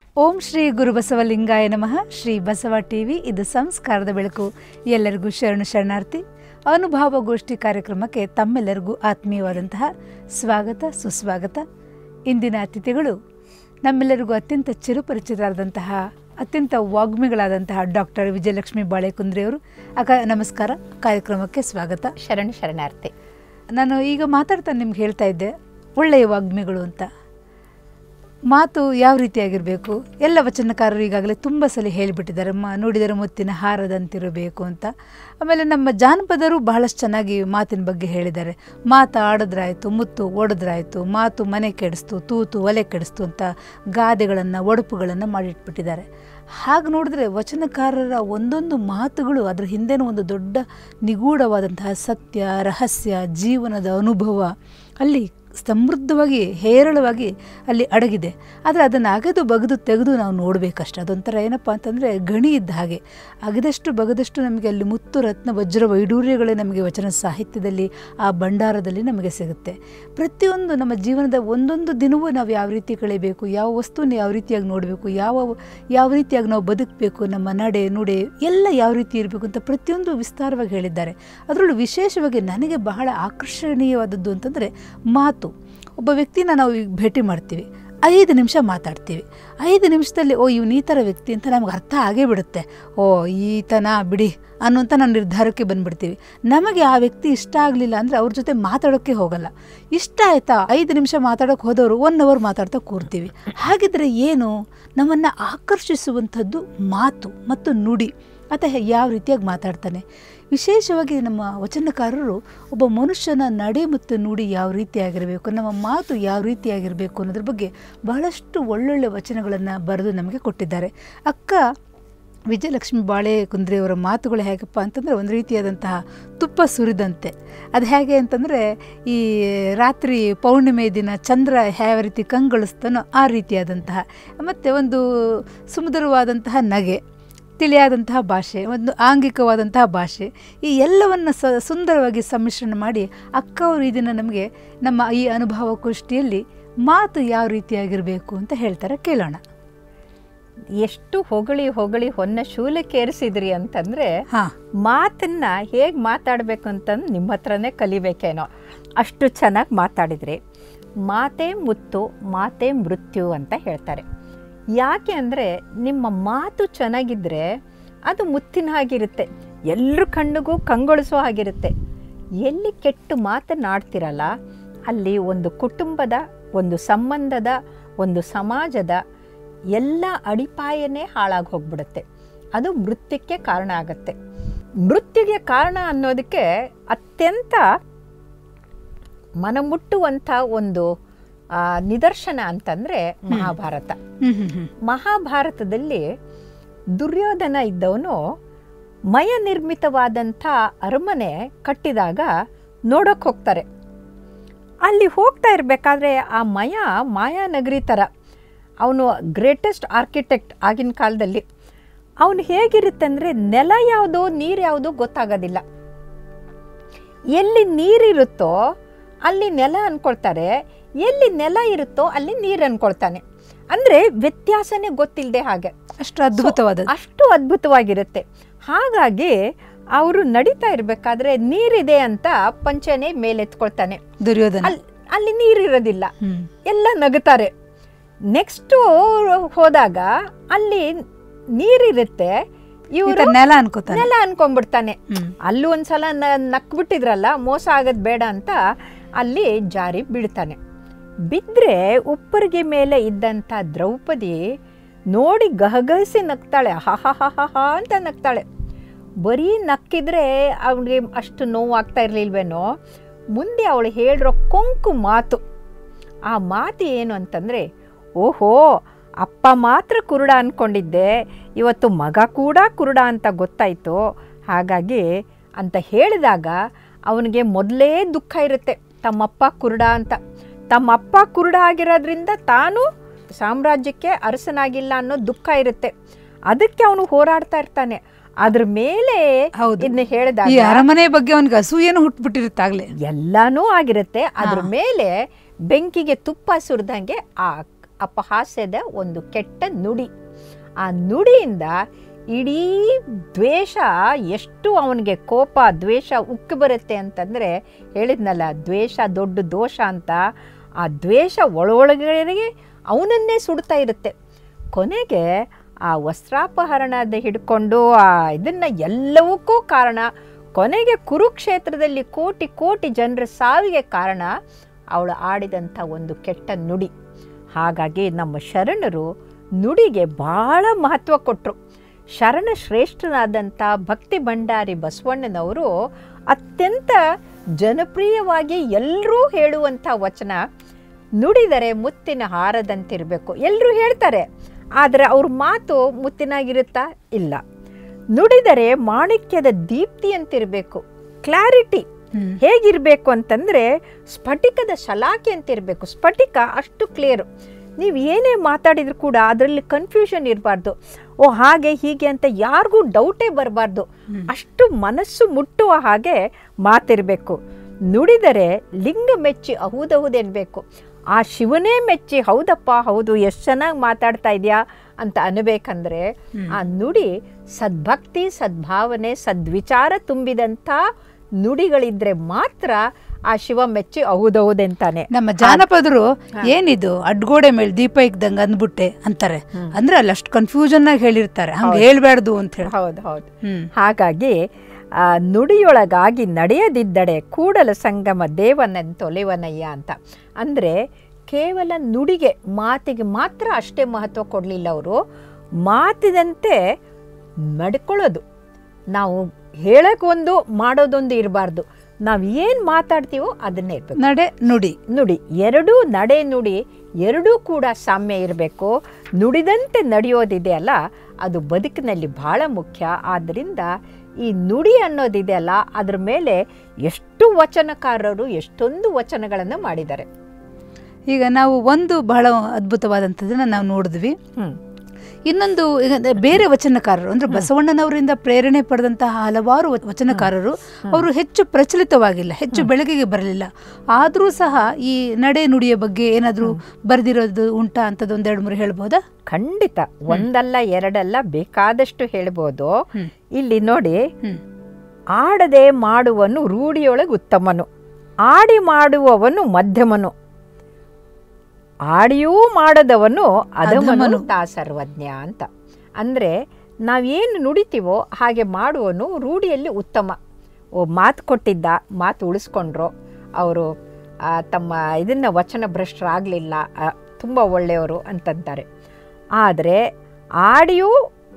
ಓಂ ಶ್ರೀ ಗುರುಬಸವಲಿಂಗಾಯ ನಮಃ ಶ್ರೀ ಬಸವ ಟಿವಿ ಇದು ಸಂಸ್ಕಾರದ ಬೆಳಕು ಎಲ್ಲರಿಗೂ ಶರಣು ಶರಣಾರ್ಥಿ ಅನುಭವ ಗೋಷ್ಠಿ ಕಾರ್ಯಕ್ರಮಕ್ಕೆ ತಮ್ಮೆಲ್ಲರಿಗೂ ಆತ್ಮೀಯವಾದಂತಹ ಸ್ವಾಗತ ಸುಸ್ವಾಗತ ಇಂದಿನ ಅತಿಥಿಗಳು ನಮ್ಮೆಲ್ಲರಿಗೂ ಅತ್ಯಂತ ಚಿರುಪರಿಚಿತರಾದಂತಹ ಅತ್ಯಂತ ವಾಗ್ಮಿಗಳಾದಂತಹ ಡಾಕ್ಟರ್ ವಿಜಯಲಕ್ಷ್ಮಿ ಬಾಳೆಕುಂದ್ರಿಯವರು ಅಕ್ಕ ನಮಸ್ಕಾರ ಕಾರ್ಯಕ್ರಮಕ್ಕೆ ಸ್ವಾಗತ ಶರಣು ಶರಣಾರ್ಥಿ ನಾನು ಈಗ ಮಾತಾಡ್ತಾ ನಿಮ್ಗೆ ಹೇಳ್ತಾ ಇದ್ದೆ ಒಳ್ಳೆಯ ವಾಗ್ಮಿಗಳು ಅಂತ ಮಾತು ಯಾವ ರೀತಿಯಾಗಿರಬೇಕು ಎಲ್ಲ ವಚನಕಾರರು ಈಗಾಗಲೇ ತುಂಬ ಸಲ ಹೇಳಿಬಿಟ್ಟಿದ್ದಾರೆ ಮ ನುಡಿದರೆ ಮುತ್ತಿನ ಹಾರದಂತಿರಬೇಕು ಅಂತ ಆಮೇಲೆ ನಮ್ಮ ಜಾನಪದರು ಬಹಳಷ್ಟು ಚೆನ್ನಾಗಿ ಮಾತಿನ ಬಗ್ಗೆ ಹೇಳಿದ್ದಾರೆ ಮಾತು ಆಡಿದ್ರಾಯ್ತು ಮುತ್ತು ಒಡೆದ್ರಾಯ್ತು ಮಾತು ಮನೆ ಕೆಡಿಸ್ತು ತೂತು ಒಲೆ ಕೆಡಿಸ್ತು ಅಂತ ಗಾದೆಗಳನ್ನು ಒಡಪುಗಳನ್ನು ಮಾಡಿಟ್ಬಿಟ್ಟಿದ್ದಾರೆ ಹಾಗೆ ನೋಡಿದ್ರೆ ವಚನಕಾರರ ಒಂದೊಂದು ಮಾತುಗಳು ಅದರ ಹಿಂದೆನೂ ಒಂದು ದೊಡ್ಡ ನಿಗೂಢವಾದಂತಹ ಸತ್ಯ ರಹಸ್ಯ ಜೀವನದ ಅನುಭವ ಅಲ್ಲಿ ಸಮೃದ್ಧವಾಗಿ ಹೇರಳವಾಗಿ ಅಲ್ಲಿ ಅಡಗಿದೆ ಆದರೆ ಅದನ್ನು ಅಗೆದು ಬಗೆದು ತೆಗೆದು ನಾವು ನೋಡಬೇಕಷ್ಟೆ ಅದೊಂಥರ ಏನಪ್ಪ ಅಂತಂದರೆ ಗಣಿ ಇದ್ದ ಹಾಗೆ ಅಗದಷ್ಟು ಬಗದಷ್ಟು ನಮಗೆ ಅಲ್ಲಿ ಮುತ್ತು ರತ್ನ ವಜ್ರ ವೈಡೂರ್ಯಗಳೇ ನಮಗೆ ವಚನ ಸಾಹಿತ್ಯದಲ್ಲಿ ಆ ಭಂಡಾರದಲ್ಲಿ ನಮಗೆ ಸಿಗುತ್ತೆ ಪ್ರತಿಯೊಂದು ನಮ್ಮ ಜೀವನದ ಒಂದೊಂದು ದಿನವೂ ನಾವು ಯಾವ ರೀತಿ ಕಳೆಯಬೇಕು ಯಾವ ವಸ್ತುವನ್ನು ಯಾವ ರೀತಿಯಾಗಿ ನೋಡಬೇಕು ಯಾವ ಯಾವ ರೀತಿಯಾಗಿ ನಾವು ಬದುಕಬೇಕು ನಮ್ಮ ನಡೆ ನುಡೆ ಎಲ್ಲ ಯಾವ ರೀತಿ ಇರಬೇಕು ಅಂತ ಪ್ರತಿಯೊಂದು ವಿಸ್ತಾರವಾಗಿ ಹೇಳಿದ್ದಾರೆ ಅದರಲ್ಲೂ ವಿಶೇಷವಾಗಿ ನನಗೆ ಬಹಳ ಆಕರ್ಷಣೀಯವಾದದ್ದು ಅಂತಂದರೆ ಮಾತು ಒಬ್ಬ ವ್ಯಕ್ತಿನ ನಾವು ಈಗ ಭೇಟಿ ಮಾಡ್ತೀವಿ ಐದು ನಿಮಿಷ ಮಾತಾಡ್ತೀವಿ ಐದು ನಿಮಿಷದಲ್ಲಿ ಓ ಇವನು ಈ ಥರ ವ್ಯಕ್ತಿ ಅಂತ ನಮ್ಗೆ ಅರ್ಥ ಆಗೇ ಬಿಡುತ್ತೆ ಓ ಈತನ ಬಿಡಿ ಅನ್ನೋಂಥ ನಾವು ನಿರ್ಧಾರಕ್ಕೆ ಬಂದುಬಿಡ್ತೀವಿ ನಮಗೆ ಆ ವ್ಯಕ್ತಿ ಇಷ್ಟ ಆಗಲಿಲ್ಲ ಅಂದರೆ ಅವ್ರ ಜೊತೆ ಮಾತಾಡೋಕ್ಕೆ ಹೋಗಲ್ಲ ಇಷ್ಟ ಆಯಿತಾ ಐದು ನಿಮಿಷ ಮಾತಾಡೋಕ್ಕೆ ಹೋದವರು ಒನ್ ಅವರ್ ಮಾತಾಡ್ತಾ ಕೂರ್ತೀವಿ ಹಾಗಿದ್ರೆ ಏನು ನಮ್ಮನ್ನು ಆಕರ್ಷಿಸುವಂಥದ್ದು ಮಾತು ಮತ್ತು ನುಡಿ ಆತ ಯಾವ ರೀತಿಯಾಗಿ ಮಾತಾಡ್ತಾನೆ ವಿಶೇಷವಾಗಿ ನಮ್ಮ ವಚನಕಾರರು ಒಬ್ಬ ಮನುಷ್ಯನ ನಡೆ ಮತ್ತು ನುಡಿ ಯಾವ ರೀತಿಯಾಗಿರಬೇಕು ನಮ್ಮ ಮಾತು ಯಾವ ರೀತಿಯಾಗಿರಬೇಕು ಅನ್ನೋದ್ರ ಬಗ್ಗೆ ಬಹಳಷ್ಟು ಒಳ್ಳೊಳ್ಳೆ ವಚನಗಳನ್ನು ಬರೆದು ನಮಗೆ ಕೊಟ್ಟಿದ್ದಾರೆ ಅಕ್ಕ ವಿಜಯಲಕ್ಷ್ಮಿ ಬಾಳೆ ಕುಂದ್ರೆಯವರ ಮಾತುಗಳು ಹೇಗಪ್ಪ ಅಂತಂದರೆ ಒಂದು ರೀತಿಯಾದಂತಹ ತುಪ್ಪ ಸುರಿದಂತೆ ಅದು ಹೇಗೆ ಅಂತಂದರೆ ಈ ರಾತ್ರಿ ಪೌರ್ಣಿಮೆ ದಿನ ಚಂದ್ರ ಯಾವ ರೀತಿ ಕಂಗೊಳಿಸ್ತಾನೋ ಆ ರೀತಿಯಾದಂತಹ ಮತ್ತು ಒಂದು ಸುಮಧುರವಾದಂತಹ ನಗೆ ತಿಳಿಯಾದಂತಹ ಭಾಷೆ ಒಂದು ಆಂಗಿಕವಾದಂತಹ ಭಾಷೆ ಈ ಎಲ್ಲವನ್ನು ಸ ಸುಂದರವಾಗಿ ಸಮ್ಮಿಶ್ರಣ ಮಾಡಿ ಅಕ್ಕ ಅವರು ಈ ದಿನ ನಮಗೆ ನಮ್ಮ ಈ ಅನುಭವ ಗೋಷ್ಠಿಯಲ್ಲಿ ಮಾತು ಯಾವ ರೀತಿಯಾಗಿರಬೇಕು ಅಂತ ಹೇಳ್ತಾರೆ ಕೇಳೋಣ ಎಷ್ಟು ಹೊಗಳಿ ಹೊಗಳಿ ಹೊನ್ನ ಶೂಲಕ್ಕೇರಿಸಿದ್ರಿ ಅಂತಂದ್ರೆ ಹಾಂ ಮಾತನ್ನ ಹೇಗೆ ಮಾತಾಡಬೇಕು ಅಂತಂದು ನಿಮ್ಮ ಹತ್ರನೇ ಕಲಿಬೇಕೇನೋ ಅಷ್ಟು ಚೆನ್ನಾಗಿ ಮಾತಾಡಿದ್ರಿ ಮಾತೇ ಮುತ್ತು ಮಾತೇ ಮೃತ್ಯು ಅಂತ ಹೇಳ್ತಾರೆ ಯಾಕೆ ಅಂದರೆ ನಿಮ್ಮ ಮಾತು ಚೆನ್ನಾಗಿದ್ದರೆ ಅದು ಮುತ್ತಿನ ಹಾಗಿರುತ್ತೆ ಎಲ್ಲರ ಕಣ್ಣಿಗೂ ಕಂಗೊಳಿಸೋ ಹಾಗಿರುತ್ತೆ ಎಲ್ಲಿ ಕೆಟ್ಟು ಮಾತನಾಡ್ತಿರಲ್ಲ ಅಲ್ಲಿ ಒಂದು ಕುಟುಂಬದ ಒಂದು ಸಂಬಂಧದ ಒಂದು ಸಮಾಜದ ಎಲ್ಲ ಅಡಿಪಾಯನೇ ಹಾಳಾಗಿ ಹೋಗ್ಬಿಡುತ್ತೆ ಅದು ಮೃತ್ಯಕ್ಕೆ ಕಾರಣ ಆಗುತ್ತೆ ಮೃತ್ಯುಗೆ ಕಾರಣ ಅನ್ನೋದಕ್ಕೆ ಅತ್ಯಂತ ಮನಮುಟ್ಟುವಂಥ ಒಂದು ಆ, ನಿದರ್ಶನ ಅಂತಂದರೆ ಮಹಾಭಾರತ ಹ್ಞೂ ಹ್ಞೂ ಹ್ಞೂ ಮಹಾಭಾರತದಲ್ಲಿ ದುರ್ಯೋಧನ ಇದ್ದವನು ಮಯ ನಿರ್ಮಿತವಾದಂಥ ಅರಮನೆ ಕಟ್ಟಿದಾಗ ನೋಡೋಕೆ ಹೋಗ್ತಾರೆ ಅಲ್ಲಿ ಹೋಗ್ತಾ ಇರಬೇಕಾದ್ರೆ ಆ ಮಯ ಮಾಯಾನಗರಿ ಥರ ಅವನು ಗ್ರೇಟೆಸ್ಟ್ ಆರ್ಕಿಟೆಕ್ಟ್ ಆಗಿನ ಕಾಲದಲ್ಲಿ ಅವನು ಹೇಗಿರುತ್ತೆ ಅಂದರೆ ನೆಲ ಯಾವುದೋ ನೀರು ಯಾವುದೋ ಗೊತ್ತಾಗೋದಿಲ್ಲ ಎಲ್ಲಿ ನೀರಿರುತ್ತೋ ಅಲ್ಲಿ ನೆಲ ಅನ್ಕೊಳ್ತಾರೆ ಎಲ್ಲಿ ನೆಲ ಇರುತ್ತೋ ಅಲ್ಲಿ ನೀರು ಅನ್ಕೊಳ್ತಾನೆ ಅಂದರೆ ವ್ಯತ್ಯಾಸನೇ ಗೊತ್ತಿಲ್ಲದೆ ಹಾಗೆ ಅಷ್ಟು ಅದ್ಭುತವಾದದ್ದು ಅಷ್ಟು ಅದ್ಭುತವಾಗಿರುತ್ತೆ ಹಾಗಾಗಿ ಅವರು ನಡೀತಾ ಇರಬೇಕಾದ್ರೆ ನೀರಿದೆ ಅಂತ ಪಂಚನೆ ಮೇಲೆತ್ಕೊಳ್ತಾನೆ ದುರ್ಯೋಧನ ಅಲ್ಲಿ ಅಲ್ಲಿ ನೀರಿರೋದಿಲ್ಲ ಹ್ಞೂ ಎಲ್ಲ ನಗುತ್ತಾರೆ ನೆಕ್ಸ್ಟು ಹೋದಾಗ ಅಲ್ಲಿ ನೀರಿರುತ್ತೆ ಈತ ಇವರು ನೆಲ ಅನ್ಕೋತಾನೆ ನೆಲ ಅನ್ಕೊಂಡ್ಬಿಡ್ತಾನೆ ಹ್ಞೂ ಅಲ್ಲೂ ಒಂದ್ಸಲ ನ ನಕ್ಬಿಟ್ಟಿದ್ರಲ್ಲ ಮೋಸ ಆಗೋದು ಬೇಡ ಅಂತ ಅಲ್ಲಿ ಜಾರಿ ಬೀಳ್ತಾನೆ ಬಿದ್ದರೆ ಉಪ್ಪರಿಗೆ ಮೇಲೆ ಇದ್ದಂಥ ದ್ರೌಪದಿ ನೋಡಿ ಗಹಗಹಿಸಿ ನಗ್ತಾಳೆ ಹಾ ಅಂತ ನಗ್ತಾಳೆ ಬರೀ ನಕ್ಕಿದ್ರೆ ಅವಳಿಗೆ ಅಷ್ಟು ನೋವು ಆಗ್ತಾ ಇರಲಿಲ್ವೇನೋ ಮುಂದೆ ಅವಳು ಹೇಳಿರೋ ಕೊಂಕು ಮಾತು ಆ ಮಾತು ಏನು ಅಂತಂದರೆ ಓಹೋ ಅಪ್ಪ ಮಾತ್ರ ಕುರುಡ ಅಂದ್ಕೊಂಡಿದ್ದೆ ಇವತ್ತು ಮಗ ಕೂಡ ಕುರುಡ ಅಂತ ಗೊತ್ತಾಯಿತು ಹಾಗಾಗಿ ಅಂತ ಹೇಳಿದಾಗ ಅವನಿಗೆ ಮೊದಲೇ ದುಃಖ ಇರುತ್ತೆ ತಮ್ಮಪ್ಪ ಕುರುಡ ಅಂತ ತಮ್ಮಪ್ಪ ಕುರುಡ ಆಗಿರೋದ್ರಿಂದ ತಾನು ಸಾಮ್ರಾಜ್ಯಕ್ಕೆ ಅರಸನಾಗಿಲ್ಲ ಅನ್ನೋ ದುಃಖ ಇರುತ್ತೆ ಅದಕ್ಕೆ ಅವನು ಹೋರಾಡ್ತಾ ಇರ್ತಾನೆ ಅದ್ರ ಮೇಲೆ ಹೌದು. ಇದನ್ನ ಈ ಹೇಳಿದಾಗ ಅರಮನೆ ಬಗ್ಗೆ ಅವನಿಗೆ ಅಸೂಯೇನು ಹುಟ್ಬಿಟ್ಟಿರುತ್ತಾಗ್ಲೇ ಎಲ್ಲಾನೂ ಆಗಿರುತ್ತೆ ಅದ್ರ ಹಾ. ಮೇಲೆ ಬೆಂಕಿಗೆ ತುಪ್ಪ ಸುರಿದಂಗೆ ಆ ಅಪಹಾಸ್ಯದ ಒಂದು ಕೆಟ್ಟ ನುಡಿ ಆ ನುಡಿಯಿಂದ ಇಡೀ ದ್ವೇಷ ಎಷ್ಟು ಅವನಿಗೆ ಕೋಪ ದ್ವೇಷ ಉಕ್ಕಿ ಬರುತ್ತೆ ಅಂತಂದರೆ ಹೇಳಿದ್ನಲ್ಲ ದ್ವೇಷ ದೊಡ್ಡ ದೋಷ ಅಂತ ಆ ದ್ವೇಷ ಒಳೊಳಗಡೆಗೆ ಅವನನ್ನೇ ಸುಡ್ತಾ ಇರುತ್ತೆ ಕೊನೆಗೆ ಆ ವಸ್ತ್ರಾಪಹರಣದ ಹಿಡ್ಕೊಂಡು ಆ ಇದನ್ನು ಎಲ್ಲವಕ್ಕೂ ಕಾರಣ ಕೊನೆಗೆ ಕುರುಕ್ಷೇತ್ರದಲ್ಲಿ ಕೋಟಿ ಕೋಟಿ ಜನರ ಸಾವಿಗೆ ಕಾರಣ ಅವಳು ಆಡಿದಂಥ ಒಂದು ಕೆಟ್ಟ ನುಡಿ ಹಾಗಾಗಿ ನಮ್ಮ ಶರಣರು ನುಡಿಗೆ ಬಹಳ ಮಹತ್ವ ಕೊಟ್ಟರು ಶರಣ ಶ್ರೇಷ್ಠನಾದಂಥ ಭಕ್ತಿ ಭಂಡಾರಿ ಬಸವಣ್ಣನವರು ಅತ್ಯಂತ ಜನಪ್ರಿಯವಾಗಿ ಎಲ್ಲರೂ ಹೇಳುವಂಥ ವಚನ ನುಡಿದರೆ ಮುತ್ತಿನ ಹಾರದಂತಿರಬೇಕು ಎಲ್ಲರೂ ಹೇಳ್ತಾರೆ ಆದರೆ ಅವ್ರ ಮಾತು ಮುತ್ತಿನಾಗಿರುತ್ತಾ ಇಲ್ಲ ನುಡಿದರೆ ಮಾಣಿಕ್ಯದ ದೀಪ್ತಿ ಅಂತಿರಬೇಕು ಕ್ಲಾರಿಟಿ ಹ್ಮ್. ಹೇಗಿರಬೇಕು ಅಂತಂದರೆ ಸ್ಫಟಿಕದ ಶಲಾಕೆ ಅಂತಿರಬೇಕು ಸ್ಫಟಿಕ ಅಷ್ಟು ಕ್ಲಿಯರು ನೀವು ಏನೇ ಮಾತಾಡಿದ್ರು ಕೂಡ ಅದರಲ್ಲಿ ಕನ್ಫ್ಯೂಷನ್ ಇರಬಾರ್ದು ಓ ಹಾಗೆ ಹೀಗೆ ಅಂತ ಯಾರಿಗೂ ಡೌಟೇ ಬರಬಾರ್ದು ಅಷ್ಟು ಮನಸ್ಸು ಮುಟ್ಟುವ ಹಾಗೆ ಮಾತಿರಬೇಕು ನುಡಿದರೆ ಲಿಂಗ ಮೆಚ್ಚಿ ಅಹುದಹುದೆನ್ಬೇಕು ಆ ಶಿವನೇ ಮೆಚ್ಚಿ ಹೌದಪ್ಪ ಹೌದು ಎಷ್ಟು ಚೆನ್ನಾಗಿ ಮಾತಾಡ್ತಾ ಇದೆಯಾ ಅಂತ ಅನ್ಬೇಕಂದ್ರೆ ಆ ನುಡಿ ಸದ್ಭಕ್ತಿ ಸದ್ಭಾವನೆ ಸದ್ವಿಚಾರ ತುಂಬಿದಂಥ ನುಡಿಗಳಿದ್ರೆ ಮಾತ್ರ ಆ ಶಿವ ಮೆಚ್ಚಿ ಹೌದೌದೆಂತಾನೆ ನಮ್ಮ ಜಾನಪದರು ಏನಿದು ಅಡ್ಗೋಡೆ ಮೇಲೆ ದೀಪ ಇಕ್ದಂಗ ಅಂದ್ಬಿಟ್ಟೆ ಅಂತಾರೆ ಅಂದ್ರೆ ಅಲ್ಲಿ ಅಷ್ಟು ಕನ್ಫ್ಯೂಷನ್ ಆಗಿ ಹೇಳಿರ್ತಾರೆ ಹಂಗೆ ಹೇಳ್ಬಾರ್ದು ಅಂತ ಹೇಳಿ ಹೌದು ಹೌದು ಹ್ಮ್ ಹಾಗಾಗಿ ಆ ನುಡಿಯೊಳಗಾಗಿ ನಡೆಯದಿದ್ದಡೆ ಕೂಡಲ ಸಂಗಮ ದೇವನಂತೊಲೆವನಯ್ಯ ಅಂತ ಅಂದರೆ ಕೇವಲ ನುಡಿಗೆ ಮಾತಿಗೆ ಮಾತ್ರ ಅಷ್ಟೇ ಮಹತ್ವ ಕೊಡಲಿಲ್ಲ ಅವರು ಮಾತಿದಂತೆ ನಡ್ಕೊಳ್ಳೋದು ನಾವು ಹೇಳೋಕ್ಕೊಂದು ಮಾಡೋದೊಂದು ಇರಬಾರ್ದು ನಾವು ಏನು ಮಾತಾಡ್ತೀವೋ ಅದನ್ನೇ ಇರಬೇಕು ನಡೆ ನುಡಿ ನುಡಿ ಎರಡೂ ನಡೆ ನುಡಿ ಎರಡೂ ಕೂಡ ಸಾಮ್ಯ ಇರಬೇಕು ನುಡಿದಂತೆ ನಡೆಯೋದಿದೆ ಅಲ್ಲ ಅದು ಬದುಕಿನಲ್ಲಿ ಬಹಳ ಮುಖ್ಯ ಆದ್ದರಿಂದ ಈ ನುಡಿ ಅನ್ನೋದಿದೆಯಲ್ಲ ಅದ್ರ ಮೇಲೆ ಎಷ್ಟು ವಚನಕಾರರು ಎಷ್ಟೊಂದು ವಚನಗಳನ್ನು ಮಾಡಿದ್ದಾರೆ ಈಗ ನಾವು ಒಂದು ಬಹಳ ಅದ್ಭುತವಾದಂಥದ್ದನ್ನ ನಾವು ನೋಡಿದ್ವಿ ಹ್ಮ್ ಇನ್ನೊಂದು ಈಗ ಅಂದ್ರೆ ಬೇರೆ ವಚನಕಾರರು ಅಂದ್ರೆ ಬಸವಣ್ಣನವರಿಂದ ಪ್ರೇರಣೆ ಪಡೆದಂತಹ ಹಲವಾರು ವ- ವಚನಕಾರರು ಅವರು ಹೆಚ್ಚು ಪ್ರಚಲಿತವಾಗಿಲ್ಲ ಹೆಚ್ಚು ಬೆಳಕಿಗೆ ಬರಲಿಲ್ಲ ಆದರೂ ಸಹ ಈ ನಡೆ ನುಡಿಯ ಬಗ್ಗೆ ಏನಾದರೂ ಬರೆದಿರೋದು ಉಂಟಾ ಅಂತದ್ದು ಒಂದೆರಡು ಮೂರು ಹೇಳ್ಬೋದಾ ಖಂಡಿತ ಒಂದಲ್ಲ ಎರಡಲ್ಲ ಬೇಕಾದಷ್ಟು ಹೇಳ್ಬೋದು ಹ್ಮ್. ಇಲ್ಲಿ ನೋಡಿ ಹ್ಮ್ ಆಡದೆ ಮಾಡುವನು ರೂಢಿಯೊಳಗೆ ಉತ್ತಮನು ಆಡಿ ಮಾಡುವವನು ಮಧ್ಯಮನು ಆಡಿಯೂ ಮಾಡದವನು ಅಧಮನು ಅಧಮನು. ತಾ ಸರ್ವಜ್ಞ ಅಂತ ಅಂದರೆ ನಾವೇನು ನುಡಿತೀವೋ ಹಾಗೆ ಮಾಡುವನು ರೂಢಿಯಲ್ಲಿ ಉತ್ತಮ ಓ ಮಾತು ಕೊಟ್ಟಿದ್ದ ಮಾತು ಉಳಿಸ್ಕೊಂಡ್ರು ಅವರು ತಮ್ಮ ಇದನ್ನು ವಚನ ಭ್ರಷ್ಟರಾಗಲಿಲ್ಲ ತುಂಬ ಒಳ್ಳೆಯವರು ಅಂತಂತಾರೆ ಆದರೆ ಆಡಿಯೂ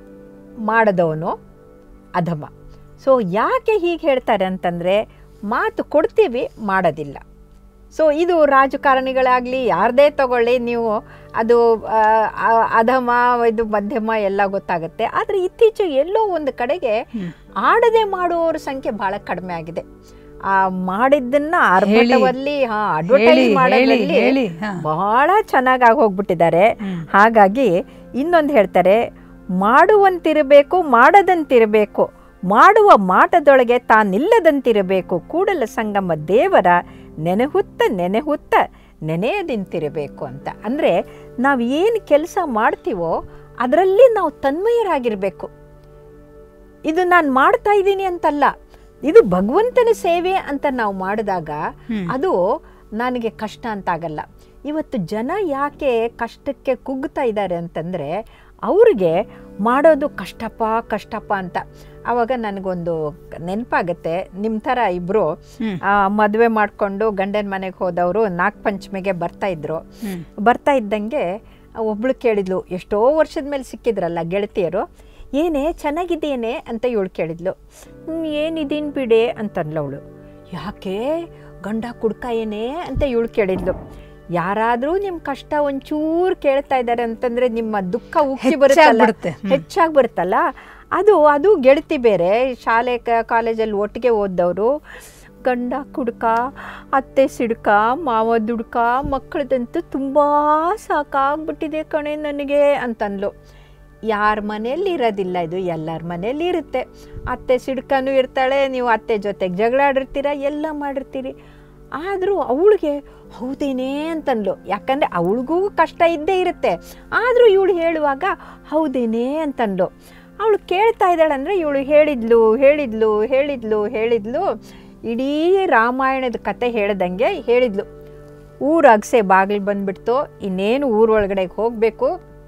ಮಾಡದವನು ಅಧಮ ಸೊ ಯಾಕೆ ಹೀಗೆ ಹೇಳ್ತಾರೆ ಅಂತಂದರೆ ಮಾತು ಕೊಡ್ತೀವಿ ಮಾಡೋದಿಲ್ಲ ಸೊ ಇದು ರಾಜಕಾರಣಿಗಳಾಗಲಿ ಯಾರದೇ ತಗೊಳ್ಳಿ ನೀವು ಅದು ಆ, ಆ, ಅಧಮ ಇದು ಮಧ್ಯಮ ಎಲ್ಲ ಗೊತ್ತಾಗುತ್ತೆ ಆದರೆ ಇತ್ತೀಚೆಗೆ ಎಲ್ಲೋ ಒಂದು ಕಡೆಗೆ ಆಡದೆ ಮಾಡುವವರ ಸಂಖ್ಯೆ ಬಹಳ ಕಡಿಮೆ ಆಗಿದೆ ಆ ಮಾಡಿದ್ದನ್ನ ಅರ್ಭಟವಲ್ಲಿ ಹಾ ಅಡ್ವರ್ಟೈಸ್ ಹೇಳಿ, ಹೇಳಿ, ಮಾಡೋದ್ರಲ್ಲಿ ಹೇಳಿ, ಹಾ. ಬಹಳ ಚೆನ್ನಾಗಿ ಹೋಗ್ಬಿಟ್ಟಿದ್ದಾರೆ ಹ್ಮ್. ಹಾಗಾಗಿ ಇನ್ನೊಂದು ಹೇಳ್ತಾರೆ ಮಾಡುವಂತಿರಬೇಕು ಮಾಡದಂತಿರಬೇಕು ಮಾಡುವ ಮಾಟದೊಳಗೆ ತಾನಿಲ್ಲದಂತಿರಬೇಕು ಕೂಡಲ ಸಂಗಮ ದೇವರ ನೆನೆಹುತ್ತ ನೆನೆಹುತ್ತ ನೆನೆಯದಿಂತಿರಬೇಕು ಅಂತ ಅಂದರೆ ನಾವು ಏನು ಕೆಲಸ ಮಾಡ್ತೀವೋ ಅದರಲ್ಲಿ ನಾವು ತನ್ಮಯರಾಗಿರಬೇಕು ಇದು ನಾನು ಮಾಡ್ತಾ ಇದ್ದೀನಿ ಅಂತಲ್ಲ ಇದು ಭಗವಂತನ ಸೇವೆ ಅಂತ ನಾವು ಮಾಡಿದಾಗ ಹ್ಮ್. ಅದು ನನಗೆ ಕಷ್ಟ ಅಂತ ಆಗಲ್ಲ ಇವತ್ತು ಜನ ಯಾಕೆ ಕಷ್ಟಕ್ಕೆ ಕುಗ್ತಾ ಇದ್ದಾರೆ ಅಂತಂದರೆ ಅವ್ರಿಗೆ ಮಾಡೋದು ಕಷ್ಟಪ್ಪ ಕಷ್ಟಪ್ಪ ಅಂತ ಆವಾಗ ನನಗೊಂದು ನೆನಪಾಗತ್ತೆ ನಿಮ್ಮ ಥರ ಇಬ್ಬರು ಹ್ಮ್. ಮದುವೆ ಮಾಡಿಕೊಂಡು ಗಂಡನ ಮನೆಗೆ ಹೋದವರು ನಾಗ ಪಂಚಮಿಗೆ ಬರ್ತಾ ಇದ್ರು ಹ್ಮ್. ಬರ್ತಾ ಇದ್ದಂಗೆ ಒಬ್ಳು ಕೇಳಿದ್ಲು ಎಷ್ಟೋ ವರ್ಷದ ಮೇಲೆ ಸಿಕ್ಕಿದ್ರಲ್ಲ ಗೆಳತಿಯರು ಏನೇ ಚೆನ್ನಾಗಿದ್ದೇನೆ ಅಂತ ಇವಳು ಕೇಳಿದ್ಲು "ಹ್ಮ್, ಏನಿದೀನ್ ಬಿಡೆ ಅಂತಂದ್ಲು ಅವಳು ಯಾಕೆ ಗಂಡ ಕುಡ್ಕ ಏನೇ ಅಂತ ಇವಳು ಕೇಳಿದ್ಲು ಯಾರಾದರೂ ನಿಮ್ಮ ಕಷ್ಟ ಒಂಚೂರು ಕೇಳ್ತಾ ಇದ್ದಾರೆ ಅಂತಂದ್ರೆ ನಿಮ್ಮ ದುಃಖ ಉಕ್ಕಿ ಬರುತ್ತಲ್ಲ ಹೆಚ್ಚಾಗ್ಬಿಡುತ್ತೆ. ಹ್ಮ್. ಹೆಚ್ಚಾಗಿ ಬರುತ್ತಲ್ಲ ಅದು ಅದು ಗೆಳತಿ ಬೇರೆ ಶಾಲೆ ಕ- ಕಾಲೇಜಲ್ಲಿ ಒಟ್ಟಿಗೆ ಓದ್ದವರು ಗಂಡ ಕುಡ್ಕ ಅತ್ತೆ ಸಿಡ್ಕ ಮಾವ ದುಡ್ಕ ಮಕ್ಕಳದಂತೂ ತುಂಬ ಸಾಕಾಗ್ಬಿಟ್ಟಿದೆ ಕಣೆ ನನಗೆ ಅಂತಂದ್ಲು ಯಾರ ಮನೆಯಲ್ಲಿ ಇರೋದಿಲ್ಲ ಇದು ಎಲ್ಲರ ಮನೆಯಲ್ಲಿ ಇರುತ್ತೆ ಅತ್ತೆ ಸಿಡ್ಕನೂ ಇರ್ತಾಳೆ ನೀವು ಅತ್ತೆ ಜೊತೆಗೆ ಜಗಳ ಆಡಿರ್ತೀರ ಎಲ್ಲ ಮಾಡಿರ್ತೀರಿ ಆದರೂ ಅವಳಿಗೆ ಹೌದೇನೇ ಅಂತನ್ಲು ಯಾಕಂದರೆ ಅವಳಿಗೂ ಕಷ್ಟ ಇದ್ದೇ ಇರುತ್ತೆ ಆದರೂ ಇವಳು ಹೇಳುವಾಗ ಹೌದೇನೇ ಅಂತನ್ಲು ಅವಳು ಕೇಳ್ತಾ ಇದ್ದಾಳಂದರೆ ಇವಳು ಹೇಳಿದ್ಲು ಹೇಳಿದ್ಲು ಹೇಳಿದ್ಲು ಹೇಳಿದ್ಲು ಇಡೀ ರಾಮಾಯಣದ ಕತೆ ಹೇಳ್ದಂಗೆ ಹೇಳಿದ್ಲು ಊರ ಅಗಸೆ ಬಾಗಿಲು ಬಂದ್ಬಿಡ್ತು ಇನ್ನೇನು ಊರೊಳಗಡೆ ಹೋಗಬೇಕು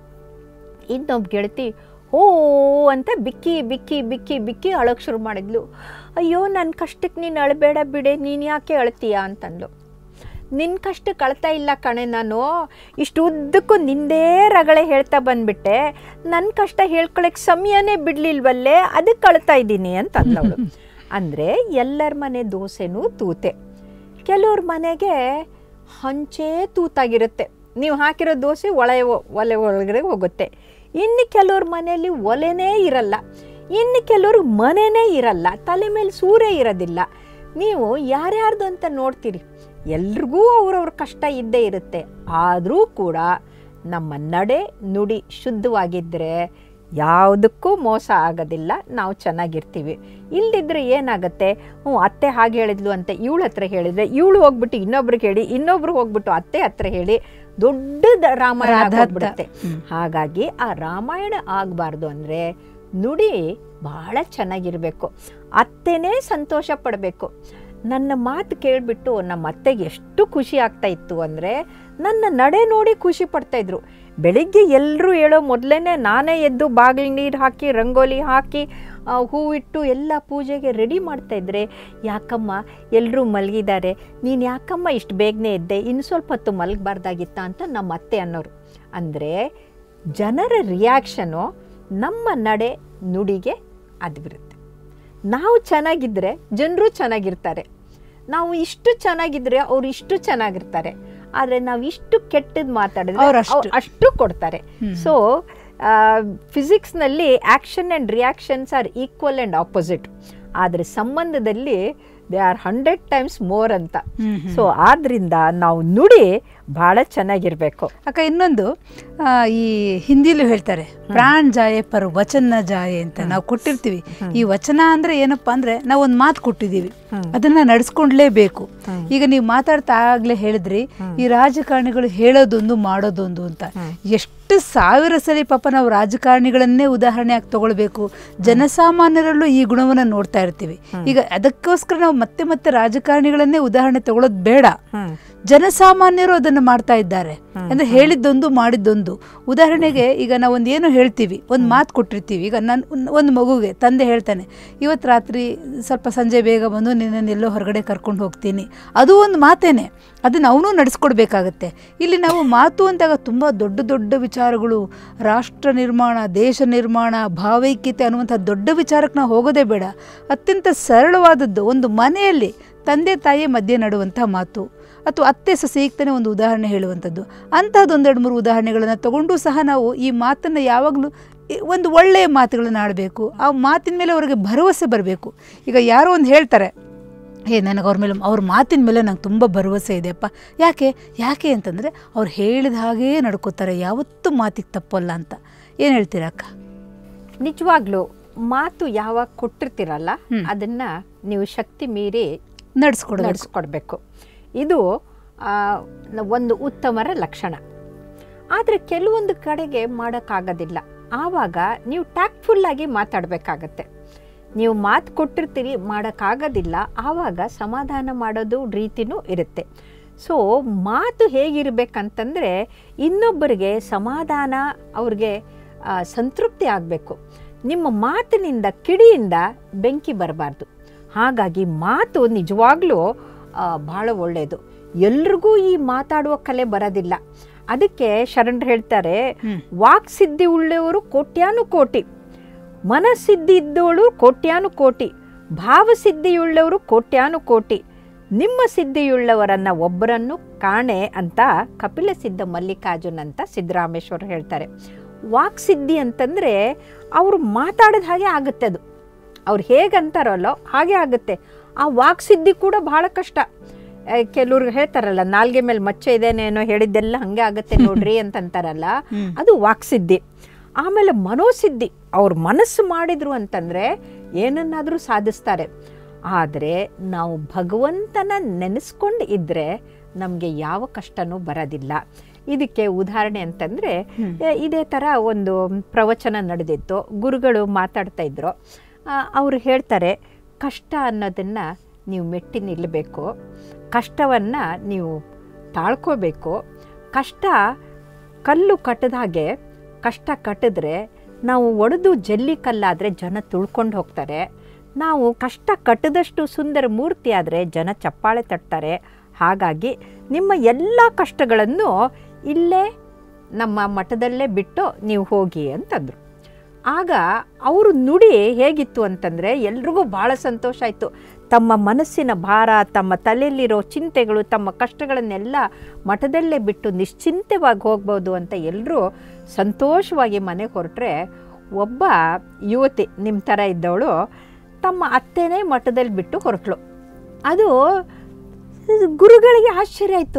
ಇನ್ನೊಬ್ಬ ಗೆಳತಿ ಓ ಅಂತ ಬಿಕ್ಕಿ ಬಿಕ್ಕಿ ಬಿಕ್ಕಿ ಬಿಕ್ಕಿ ಅಳಕ್ಕೆ ಶುರು ಮಾಡಿದ್ಲು ಅಯ್ಯೋ ನನ್ನ ಕಷ್ಟಕ್ಕೆ ನೀನು ಅಳಬೇಡ ಬಿಡೆ ನೀನು ಯಾಕೆ ಅಳ್ತೀಯ ಅಂತಂದ್ಲು ನಿನ್ನ ಕಷ್ಟಕ್ಕೆ ಅಳ್ತಾ ಇಲ್ಲ ಕಣೆ ನಾನು ಇಷ್ಟು ಉದ್ದಕ್ಕೂ ನಿಂದೇ ರಗಳೆ ಹೇಳ್ತಾ ಬಂದ್ಬಿಟ್ಟೆ ನನ್ನ ಕಷ್ಟ ಹೇಳ್ಕೊಳಕ್ಕೆ ಸಮಯನೇ ಬಿಡಲಿಲ್ವಲ್ಲೇ ಅದಕ್ಕೆ ಅಳ್ತಾ ಇದ್ದೀನಿ ಅಂತ ಅಂದವಳು ಅಂದರೆ ಎಲ್ಲರ ಮನೆ ದೋಸೆನೂ ತೂತೆ ಕೆಲವ್ರ ಮನೆಗೆ ಹಂಚೇ ತೂತಾಗಿರುತ್ತೆ ನೀವು ಹಾಕಿರೋ ದೋಸೆ ಒಳೆ ಒಲೆ ಒಳಗಡೆ ಹೋಗುತ್ತೆ ಇನ್ನು ಕೆಲವ್ರ ಮನೆಯಲ್ಲಿ ಒಲೆನೇ ಇರಲ್ಲ ಇನ್ನು ಕೆಲವ್ರ ಮನೆನೇ ಇರಲ್ಲ ತಲೆ ಮೇಲೆ ಸೂರ್ಯ ಇರೋದಿಲ್ಲ ನೀವು ಯಾರ್ಯಾರ್ದು ಅಂತ ನೋಡ್ತೀರಿ ಎಲ್ರಿಗೂ ಅವ್ರವ್ರ ಕಷ್ಟ ಇದ್ದೇ ಇರುತ್ತೆ ಆದರೂ ಕೂಡ ನಮ್ಮ ನಡೆ ನುಡಿ ಶುದ್ಧವಾಗಿದ್ದರೆ ಯಾವುದಕ್ಕೂ ಮೋಸ ಆಗೋದಿಲ್ಲ ನಾವು ಚೆನ್ನಾಗಿರ್ತೀವಿ ಇಲ್ದಿದ್ರೆ ಏನಾಗುತ್ತೆ ಹ್ಞೂ ಅತ್ತೆ ಹಾಗೆ ಹೇಳಿದ್ಲು ಅಂತ ಇವಳ ಹತ್ರ ಹೇಳಿದ್ರೆ ಇವಳು ಹೋಗ್ಬಿಟ್ಟು ಇನ್ನೊಬ್ರಿಗೆ ಹೇಳಿ ಇನ್ನೊಬ್ರು ಹೋಗ್ಬಿಟ್ಟು ಅತ್ತೆ ಹತ್ರ ಹೇಳಿ ದೊಡ್ಡ ರಾಮಾಯಣ ರಾಧಾತ್ತ. ಆಗ್ಬಿಡುತ್ತೆ ಹಾಗಾಗಿ ಆ ರಾಮಾಯಣ ಆಗಬಾರ್ದು ಅಂದರೆ ನುಡಿ ಭಾಳ ಚೆನ್ನಾಗಿರಬೇಕು ಅತ್ತೆನೇ ಸಂತೋಷ ಪಡಬೇಕು ನನ್ನ ಮಾತು ಕೇಳಿಬಿಟ್ಟು ನಮ್ಮ ಅತ್ತೆಗೆ ಎಷ್ಟು ಖುಷಿ ಆಗ್ತಾ ಇತ್ತು ಅಂದರೆ ನನ್ನ ನಡೆ ನೋಡಿ ಖುಷಿ ಪಡ್ತಾ ಇದ್ರು ಬೆಳಿಗ್ಗೆ ಎಲ್ಲರೂ ಹೇಳೋ ಮೊದಲೇ ನಾನೇ ಎದ್ದು ಬಾಗಿಲು ನೀರು ಹಾಕಿ ರಂಗೋಲಿ ಹಾಕಿ ಆ, ಹೂವಿಟ್ಟು ಎಲ್ಲ ಪೂಜೆಗೆ ರೆಡಿ ಮಾಡ್ತಾ ಇದ್ರೆ ಯಾಕಮ್ಮ ಎಲ್ಲರೂ ಮಲಗಿದ್ದಾರೆ ನೀನು ಯಾಕಮ್ಮ ಇಷ್ಟು ಬೇಗನೆ ಎದ್ದೆ ಇನ್ನು ಸ್ವಲ್ಪ ಹೊತ್ತು ಮಲಗಬಾರ್ದಾಗಿತ್ತ ಅಂತ ನಮ್ಮ ಅತ್ತೆ ಅನ್ನೋರು ಅಂದರೆ ಜನರ ರಿಯಾಕ್ಷನು ನಮ್ಮ ನಡೆ ನುಡಿಗೆ ಅದು ಬರುತ್ತೆ ನಾವು ಚೆನ್ನಾಗಿದ್ದರೆ ಜನರು ಚೆನ್ನಾಗಿರ್ತಾರೆ ನಾವು ಇಷ್ಟು ಚೆನ್ನಾಗಿದ್ರೆ ಅವ್ರು ಇಷ್ಟು ಚೆನ್ನಾಗಿರ್ತಾರೆ ಆದರೆ ನಾವು ಇಷ್ಟು ಕೆಟ್ಟದ್ದು ಮಾತಾಡಿದ್ರೆ ಅವ್ರು ಅಷ್ಟು. ಅವ್ರು ಅಷ್ಟು ಕೊಡ್ತಾರೆ ಹ್ಮ್. ಸೊ ಫಿಸಿಕ್ಸ್ನಲ್ಲಿ action and reactions are equal and opposite ಆದರೆ ಸಂಬಂಧದಲ್ಲಿ they are hundred times more ಅಂತ ಹ್ಮ್, ಹ್ಮ್. ಸೊ ಆದ್ರಿಂದ ನಾವು ನುಡಿ ಭಾಳ ಚೆನ್ನಾಗಿರಬೇಕು ಅಕ್ಕ ಇನ್ನೊಂದು ಆ, ಈ ಹಿಂದಿಲೂ ಹೇಳ್ತಾರೆ ಪ್ರಾಣ್ ಜಾಯೆ ಪರ್ ವಚನ ಜಾಯೆ ಅಂತ ನಾವು ಕೊಟ್ಟಿರ್ತೀವಿ ಈ ವಚನ ಅಂದ್ರೆ ಏನಪ್ಪಾ ಅಂದ್ರೆ ನಾವು ಒಂದು ಮಾತು ಕೊಟ್ಟಿದ್ದೀವಿ ಅದನ್ನ ನಡೆಸ್ಕೊಂಡ್ಲೇಬೇಕು ಈಗ ನೀವು ಮಾತಾಡ್ತಾ ಆಗ್ಲೇ ಹೇಳಿದ್ರಿ ಈ ರಾಜಕಾರಣಿಗಳು ಹೇಳೋದೊಂದು ಮಾಡೋದೊಂದು ಅಂತ ಎಷ್ಟು ಸಾವಿರ ಸಲ ಪಾಪ ನಾವು ರಾಜಕಾರಣಿಗಳನ್ನೇ ಉದಾಹರಣೆಯಾಗಿ ತಗೊಳ್ಬೇಕು ಜನಸಾಮಾನ್ಯರಲ್ಲೂ ಈ ಗುಣವನ್ನ ನೋಡ್ತಾ ಇರ್ತೀವಿ ಈಗ ಅದಕ್ಕೋಸ್ಕರ ನಾವು ಮತ್ತೆ ಮತ್ತೆ ರಾಜಕಾರಣಿಗಳನ್ನೇ ಉದಾಹರಣೆ ತಗೊಳ್ಳೋದು ಬೇಡ ಜನಸಾಮಾನ್ಯರು ಅದನ್ನು ಮಾಡ್ತಾ ಇದ್ದಾರೆ ಅಂದ್ರೆ ಹೇಳಿದ್ದೊಂದು ಮಾಡಿದ್ದೊಂದು ಉದಾಹರಣೆಗೆ ಈಗ ನಾವು ಒಂದು ಏನು ಹೇಳ್ತೀವಿ ಒಂದು ಮಾತು ಕೊಟ್ಟಿರ್ತೀವಿ ಈಗ ನನ್ನ ಒಂದು ಮಗುಗೆ ತಂದೆ ಹೇಳ್ತಾನೆ ಇವತ್ತು ರಾತ್ರಿ ಸ್ವಲ್ಪ ಸಂಜೆ ಬೇಗ ಬಂದು ನಿನ್ನನ್ನು ಎಲ್ಲೋ ಹೊರಗಡೆ ಕರ್ಕೊಂಡು ಹೋಗ್ತೀನಿ ಅದು ಒಂದು ಮಾತೇನೆ ಅದನ್ನು ಅವನು ನಡೆಸ್ಕೊಡ್ಬೇಕಾಗತ್ತೆ ಇಲ್ಲಿ ನಾವು ಮಾತು ಅಂದಾಗ ತುಂಬ ದೊಡ್ಡ ದೊಡ್ಡ ವಿಚಾರಗಳು ರಾಷ್ಟ್ರ ನಿರ್ಮಾಣ ದೇಶ ನಿರ್ಮಾಣ ಭಾವೈಕ್ಯತೆ ಅನ್ನುವಂಥ ದೊಡ್ಡ ವಿಚಾರಕ್ಕೆ ನಾವು ಹೋಗೋದೇ ಬೇಡ ಅತ್ಯಂತ ಸರಳವಾದದ್ದು ಒಂದು ಮನೆಯಲ್ಲಿ ತಂದೆ ತಾಯಿ ಮಧ್ಯೆ ನಡುವಂಥ ಮಾತು ಅಥವಾ ಅತ್ತೆ ಸೊಸೆಯಿಗ್ತಾನೆ ಒಂದು ಉದಾಹರಣೆ ಹೇಳುವಂಥದ್ದು ಅಂತಹದ್ದು ಒಂದೆರಡು ಮೂರು ಉದಾಹರಣೆಗಳನ್ನು ತಗೊಂಡು ಸಹ ನಾವು ಈ ಮಾತನ್ನು ಯಾವಾಗಲೂ ಈ ಒಂದು ಒಳ್ಳೆಯ ಮಾತುಗಳನ್ನು ಆಡಬೇಕು ಆ ಮಾತಿನ ಮೇಲೆ ಅವರಿಗೆ ಭರವಸೆ ಬರಬೇಕು ಈಗ ಯಾರೋ ಒಂದು ಹೇಳ್ತಾರೆ ಹೇ ನನಗೆ ಅವ್ರ ಮೇಲೆ ಅವ್ರ ಮಾತಿನ ಮೇಲೆ ನಂಗೆ ತುಂಬ ಭರವಸೆ ಇದೆಯಪ್ಪ ಯಾಕೆ ಯಾಕೆ ಅಂತಂದರೆ ಅವ್ರು ಹೇಳಿದ ಹಾಗೇ ನಡ್ಕೋತಾರೆ ಯಾವತ್ತೂ ಮಾತಿಗೆ ತಪ್ಪಲ್ಲ ಅಂತ ಏನು ಹೇಳ್ತೀರಾ ಅಕ್ಕ ನಿಜವಾಗ್ಲೂ ಮಾತು ಯಾವಾಗ ಕೊಟ್ಟಿರ್ತೀರಲ್ಲ ಹ್ಮ್. ಅದನ್ನ ನೀವು ಶಕ್ತಿ ಮೀರಿ ನಡೆಸ್ಕೊಡ್ಬೇಕು ನಡೆಸ್ಕೊಡ್ಬೇಕು ಇದು ಆ, ನ- ಒಂದು ಉತ್ತಮರ ಲಕ್ಷಣ ಆದರೆ ಕೆಲವೊಂದು ಕಡೆಗೆ ಮಾಡೋಕ್ಕಾಗೋದಿಲ್ಲ ಆವಾಗ ನೀವು ಟ್ಯಾಕ್ಟ್ಫುಲ್ ಆಗಿ ಮಾತಾಡಬೇಕಾಗತ್ತೆ ನೀವು ಮಾತು ಕೊಟ್ಟಿರ್ತೀರಿ ಮಾಡೋಕ್ಕಾಗೋದಿಲ್ಲ ಆವಾಗ ಸಮಾಧಾನ ಮಾಡೋದು ರೀತಿನೂ ಇರುತ್ತೆ ಸೊ ಮಾತು ಹೇಗಿರ್ಬೇಕಂತಂದರೆ ಇನ್ನೊಬ್ಬರಿಗೆ ಸಮಾಧಾನ ಅವ್ರಿಗೆ ಆ, ಸಂತೃಪ್ತಿ ಆಗಬೇಕು ನಿಮ್ಮ ಮಾತಿನಿಂದ ಕಿಡಿಯಿಂದ ಬೆಂಕಿ ಬರಬಾರ್ದು ಹಾಗಾಗಿ ಮಾತು ನಿಜವಾಗ್ಲೂ ಆ, ಭಾಳ ಒಳ್ಳೆಯದು ಎಲ್ರಿಗೂ ಈ ಮಾತಾಡುವ ಕಲೆ ಬರೋದಿಲ್ಲ ಅದಕ್ಕೆ ಶರಣರು ಹೇಳ್ತಾರೆ ಹ್ಮ್. ವಾಕ್ ಸಿದ್ಧಿ ಉಳ್ಳವರು ಕೋಟ್ಯಾನು ಕೋಟಿ ಮನಸ್ಸಿದ್ಧಿ ಇದ್ದವಳು ಕೋಟ್ಯಾನು ಕೋಟಿ ಭಾವಸಿದ್ಧಿಯುಳ್ಳವರು ಕೋಟ್ಯಾನು ಕೋಟಿ ನಿಮ್ಮ ಸಿದ್ಧಿಯುಳ್ಳವರನ್ನ ಒಬ್ಬರನ್ನು ಕಾಣೆ ಅಂತ ಕಪಿಲ ಸಿದ್ಧ ಮಲ್ಲಿಕಾರ್ಜುನ್ ಅಂತ ಸಿದ್ದರಾಮೇಶ್ವರ ಹೇಳ್ತಾರೆ ವಾಕ್ ಸಿದ್ಧಿ ಅಂತಂದರೆ ಅವರು ಮಾತಾಡಿದ ಹಾಗೆ ಆಗುತ್ತೆ ಅದು ಅವ್ರು ಹೇಗಂತಾರಲ್ಲೋ ಹಾಗೆ ಆಗುತ್ತೆ ಆ ವಾಕ್ ಸಿದ್ಧಿ ಕೂಡ ಬಹಳ ಕಷ್ಟ ಆ, ಕೆಲವ್ರು ಹೇಳ್ತಾರಲ್ಲ ನಾಲ್ಗೆ ಮೇಲೆ ಮಚ್ಚೆ ಇದೇನೇನೋ ಹೇಳಿದ್ದೆಲ್ಲ ಹಂಗೆ ಆಗುತ್ತೆ ನೋಡ್ರಿ ಅಂತಂತಾರಲ್ಲ ಹ್ಮ್. ಅದು ವಾಕ್ಸಿದ್ಧಿ ಆಮೇಲೆ ಮನೋಸಿದ್ಧಿ ಅವ್ರು ಮನಸ್ಸು ಮಾಡಿದ್ರು ಅಂತಂದರೆ ಏನನ್ನಾದರೂ ಸಾಧಿಸ್ತಾರೆ ಆದರೆ ನಾವು ಭಗವಂತನ ನೆನೆಸ್ಕೊಂಡು ಇದ್ದರೆ ನಮಗೆ ಯಾವ ಕಷ್ಟನೂ ಬರೋದಿಲ್ಲ ಇದಕ್ಕೆ ಉದಾಹರಣೆ ಅಂತಂದರೆ ಇದೇ ಥರ ಒಂದು ಪ್ರವಚನ ನಡೆದಿತ್ತು ಗುರುಗಳು ಮಾತಾಡ್ತಾ ಇದ್ರು ಅವರು ಹೇಳ್ತಾರೆ ಕಷ್ಟ ಅನ್ನೋದನ್ನು ನೀವು ಮೆಟ್ಟಿ ನಿಲ್ಲಬೇಕು ಕಷ್ಟವನ್ನು ನೀವು ತಾಳ್ಕೋಬೇಕು ಕಷ್ಟ ಕಲ್ಲು ಕಟ್ಟದ ಹಾಗೆ ಕಷ್ಟ ಕಟ್ಟಿದ್ರೆ ನಾವು ಒಡೆದು ಜಲ್ಲಿ ಕಲ್ಲಾದರೆ ಜನ ತುಳ್ಕೊಂಡು ಹೋಗ್ತಾರೆ ನಾವು ಕಷ್ಟ ಕಟ್ಟದಷ್ಟು ಸುಂದರ ಮೂರ್ತಿ ಆದರೆ ಜನ ಚಪ್ಪಾಳೆ ತಟ್ತಾರೆ ಹಾಗಾಗಿ ನಿಮ್ಮ ಎಲ್ಲ ಕಷ್ಟಗಳನ್ನು ಇಲ್ಲೇ ನಮ್ಮ ಮಠದಲ್ಲೇ ಬಿಟ್ಟು ನೀವು ಹೋಗಿ ಅಂತಂದರು ಆಗ ಅವರು ನುಡಿ ಹೇಗಿತ್ತು ಅಂತಂದರೆ ಎಲ್ರಿಗೂ ಭಾಳ ಸಂತೋಷ ಆಯಿತು ತಮ್ಮ ಮನಸ್ಸಿನ ಭಾರ ತಮ್ಮ ತಲೆಯಲ್ಲಿರೋ ಚಿಂತೆಗಳು ತಮ್ಮ ಕಷ್ಟಗಳನ್ನೆಲ್ಲ ಮಠದಲ್ಲೇ ಬಿಟ್ಟು ನಿಶ್ಚಿಂತವಾಗಿ ಹೋಗ್ಬೋದು ಅಂತ ಎಲ್ಲರೂ ಸಂತೋಷವಾಗಿ ಮನೆಗೆ ಹೊರಟ್ರೆ ಒಬ್ಬ ಯುವತಿ ನಿಮ್ಮ ಥರ ಇದ್ದವಳು ತಮ್ಮ ಅತ್ತೆನೇ ಮಠದಲ್ಲಿ ಬಿಟ್ಟು ಹೊರಟ್ಳು ಅದು ಗುರುಗಳಿಗೆ ಆಶ್ಚರ್ಯ ಆಯಿತು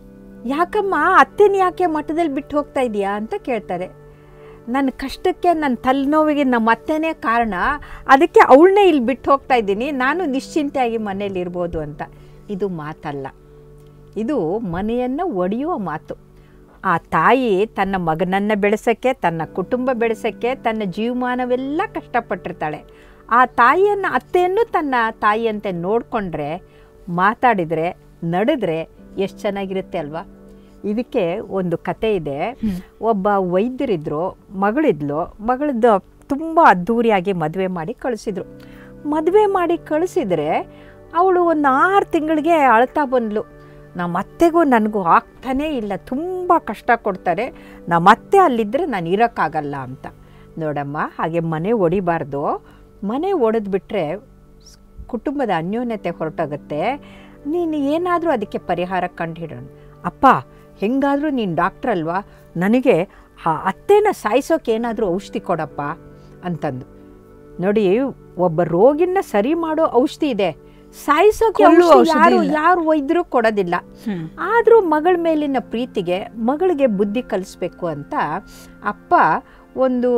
ಯಾಕಮ್ಮ ಅತ್ತೆನ ಯಾಕೆ ಮಠದಲ್ಲಿ ಬಿಟ್ಟು ಹೋಗ್ತಾ ಇದೀಯಾ ಅಂತ ಕೇಳ್ತಾರೆ ನನ್ನ ಕಷ್ಟಕ್ಕೆ ನನ್ನ ತಲೆನೋವಿಗೆ ನಮ್ಮ ಅತ್ತೆನೇ ಕಾರಣ ಅದಕ್ಕೆ ಅವಳನ್ನೇ ಇಲ್ಲಿ ಬಿಟ್ಟು ಹೋಗ್ತಾ ಇದ್ದೀನಿ ನಾನು ನಿಶ್ಚಿಂತೆಯಾಗಿ ಮನೇಲಿ ಇರ್ಬೋದು ಅಂತ ಇದು ಮಾತಲ್ಲ ಇದು ಮನೆಯನ್ನು ಒಡೆಯುವ ಮಾತು ಆ ತಾಯಿ ತನ್ನ ಮಗನನ್ನು ಬೆಳೆಸೋಕ್ಕೆ ತನ್ನ ಕುಟುಂಬ ಬೆಳೆಸೋಕ್ಕೆ ತನ್ನ ಜೀವಮಾನವೆಲ್ಲ ಕಷ್ಟಪಟ್ಟಿರ್ತಾಳೆ ಆ ತಾಯಿಯನ್ನು ಅತ್ತೆಯನ್ನು ತನ್ನ ತಾಯಿಯಂತೆ ನೋಡಿಕೊಂಡ್ರೆ ಮಾತಾಡಿದರೆ ನಡೆದ್ರೆ ಎಷ್ಟು ಚೆನ್ನಾಗಿರುತ್ತೆ ಅಲ್ವಾ ಇದಕ್ಕೆ ಒಂದು ಕತೆ ಇದೆ ಒಬ್ಬ ವೈದ್ಯರಿದ್ದರು ಮಗಳಿದ್ಲು ಮಗಳದ್ದು ತುಂಬ ಅದ್ಧೂರಿಯಾಗಿ ಮದುವೆ ಮಾಡಿ ಕಳಿಸಿದ್ರು ಮದುವೆ ಮಾಡಿ ಕಳಿಸಿದ್ರೆ ಅವಳು ಒಂದು ಆರು ತಿಂಗಳಿಗೆ ಅಳ್ತಾ ಬಂದ್ಲು ನಮ್ಮ ಅತ್ತೆಗೂ ನನಗೂ ಆಗ್ತಾನೇ ಇಲ್ಲ ತುಂಬ ಕಷ್ಟ ಕೊಡ್ತಾರೆ ನಮ್ಮ ಅತ್ತೆ ಅಲ್ಲಿದ್ದರೆ ನಾನು ಇರೋಕ್ಕಾಗಲ್ಲ ಅಂತ ನೋಡಮ್ಮ ಹಾಗೆ ಮನೆ ಒಡಿಬಾರ್ದು ಮನೆ ಒಡೆದ್ಬಿಟ್ರೆ ಕುಟುಂಬದ ಅನ್ಯೋನ್ಯತೆ ಹೊರಟೋಗುತ್ತೆ ನೀನು ಏನಾದರೂ ಅದಕ್ಕೆ ಪರಿಹಾರ ಕಂಡುಹಿಡೋಣ ಅಪ್ಪ ಹೆಂಗಾದರೂ ನೀನು ಡಾಕ್ಟ್ರ್ ಅಲ್ವಾ ನನಗೆ ಆ ಅತ್ತೆನ ಸಾಯಿಸೋಕೆ ಏನಾದರೂ ಔಷಧಿ ಕೊಡಪ್ಪ ಅಂತಂದು ನೋಡಿ ಒಬ್ಬ ರೋಗಿನ ಸರಿ ಮಾಡೋ ಔಷಧಿ ಇದೆ ಸಾಯಿಸೋಕೆ ಕೊಲ್ಲುವ ಔಷಧಿ ಔಷಧಿ ಯಾರು ಇಲ್ಲ. ಯಾರು ವೈದ್ಯರು ಕೊಡೋದಿಲ್ಲ ಆದರೂ ಮಗಳ ಮೇಲಿನ ಪ್ರೀತಿಗೆ ಮಗಳಿಗೆ ಬುದ್ಧಿ ಕಲಿಸ್ಬೇಕು ಅಂತ ಅಪ್ಪ ಒಂದು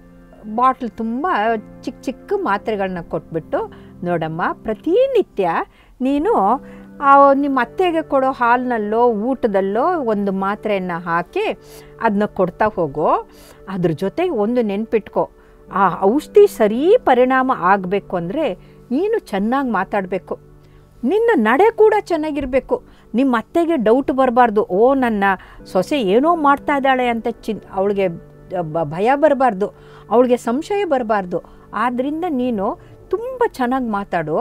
ಬಾಟ್ಲ್ ತುಂಬ ಚಿಕ್ಕ ಚಿಕ್ಕ ಮಾತ್ರೆಗಳನ್ನ ಕೊಟ್ಬಿಟ್ಟು ನೋಡಮ್ಮ ಪ್ರತಿನಿತ್ಯ ನೀನು ಆ ನಿಮ್ಮ ಅತ್ತೆಗೆ ಕೊಡೋ ಹಾಲಿನಲ್ಲೋ ಊಟದಲ್ಲೋ ಒಂದು ಮಾತ್ರೆಯನ್ನು ಹಾಕಿ ಅದನ್ನ ಕೊಡ್ತಾ ಹೋಗು ಅದ್ರ ಜೊತೆಗೆ ಒಂದು ನೆನ್ಪಿಟ್ಕೋ ಆ ಔಷಧಿ ಸರಿ ಪರಿಣಾಮ ಆಗಬೇಕು ಅಂದರೆ ನೀನು ಚೆನ್ನಾಗಿ ಮಾತಾಡಬೇಕು ನಿನ್ನ ನಡೆ ಕೂಡ ಚೆನ್ನಾಗಿರಬೇಕು ನಿಮ್ಮ ಅತ್ತೆಗೆ ಡೌಟ್ ಬರಬಾರ್ದು ಓ ನನ್ನ ಸೊಸೆ ಏನೋ ಮಾಡ್ತಾ ಇದ್ದಾಳೆ ಅಂತ ಚಿನ್ ಅವಳಿಗೆ ಬ- ಭಯ ಬರಬಾರ್ದು ಅವಳಿಗೆ ಸಂಶಯ ಬರಬಾರ್ದು ಆದ್ದರಿಂದ ನೀನು ತುಂಬ ಚೆನ್ನಾಗಿ ಮಾತಾಡು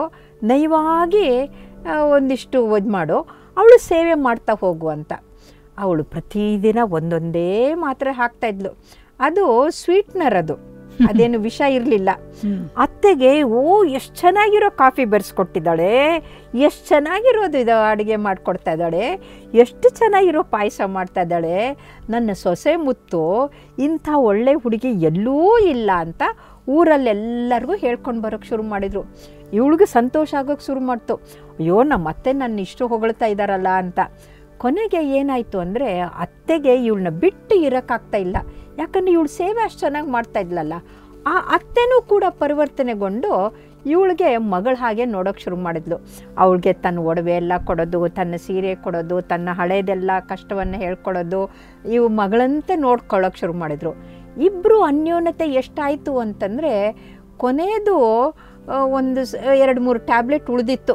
ನಯವಾಗಿ ಆ, ಒಂದಿಷ್ಟು ಇದು ಮಾಡು ಅವಳು ಸೇವೆ ಮಾಡ್ತಾ ಹೋಗು ಅಂತ ಅವಳು ಪ್ರತಿದಿನ ಒಂದೊಂದೇ ಮಾತ್ರೆ ಹಾಕ್ತಾ ಇದ್ಲು ಅದು ಸ್ವೀಟ್ನರ್ ಅದು ಅದೇನು ವಿಷ ಇರಲಿಲ್ಲ ಅತ್ತೆಗೆ ಓ ಎಷ್ಟು ಚೆನ್ನಾಗಿರೋ ಕಾಫಿ ಬೆರೆಸ್ಕೊಟ್ಟಿದ್ದಾಳೆ ಎಷ್ಟು ಚೆನ್ನಾಗಿರೋದು ಇದು ಅಡುಗೆ ಮಾಡಿಕೊಡ್ತಾ ಇದ್ದಾಳೆ ಎಷ್ಟು ಚೆನ್ನಾಗಿರೋ ಪಾಯಸ ಮಾಡ್ತಾ ಇದ್ದಾಳೆ ನನ್ನ ಸೊಸೆ ಮುತ್ತು ಇಂಥ ಒಳ್ಳೆ ಹುಡುಗಿ ಎಲ್ಲೂ ಇಲ್ಲ ಅಂತ ಊರಲ್ಲೆಲ್ಲರಿಗೂ ಹೇಳ್ಕೊಂಡು ಬರೋಕ್ಕೆ ಶುರು ಮಾಡಿದರು ಇವಳಿಗೆ ಸಂತೋಷ ಆಗೋಕ್ಕೆ ಶುರು ಮಾಡ್ತು ಅಯ್ಯೋ ನಮ್ಮ ಅತ್ತೆ ನನ್ನ ಇಷ್ಟು ಹೊಗಳ್ತಾ ಇದ್ದಾರಲ್ಲ ಅಂತ ಕೊನೆಗೆ ಏನಾಯಿತು ಅಂದರೆ ಅತ್ತೆಗೆ ಇವಳನ್ನ ಬಿಟ್ಟು ಇರೋಕ್ಕಾಗ್ತಾ ಇಲ್ಲ ಯಾಕಂದರೆ ಇವಳು ಸೇವೆ ಅಷ್ಟು ಚೆನ್ನಾಗಿ ಮಾಡ್ತಾ ಇದ್ಲಲ್ಲ ಆ ಅತ್ತೆನೂ ಕೂಡ ಪರಿವರ್ತನೆಗೊಂಡು ಇವಳಿಗೆ ಮಗಳ ಹಾಗೆ ನೋಡೋಕೆ ಶುರು ಮಾಡಿದ್ಲು ಅವಳಿಗೆ ತನ್ನ ಒಡವೆ ಎಲ್ಲ ಕೊಡೋದು ತನ್ನ ಸೀರೆ ಕೊಡೋದು ತನ್ನ ಹಳೇದೆಲ್ಲ ಕಷ್ಟವನ್ನು ಹೇಳ್ಕೊಡೋದು ಇವು ಮಗಳಂತೆ ನೋಡ್ಕೊಳ್ಳೋಕೆ ಶುರು ಮಾಡಿದ್ರು ಇಬ್ಬರು ಅನ್ಯೋನ್ಯತೆ ಎಷ್ಟಾಯಿತು ಅಂತಂದರೆ ಕೊನೆಯದು ಆ, ಒಂದು ಸ- ಎರಡು ಮೂರು ಟ್ಯಾಬ್ಲೆಟ್ ಉಳಿದಿತ್ತು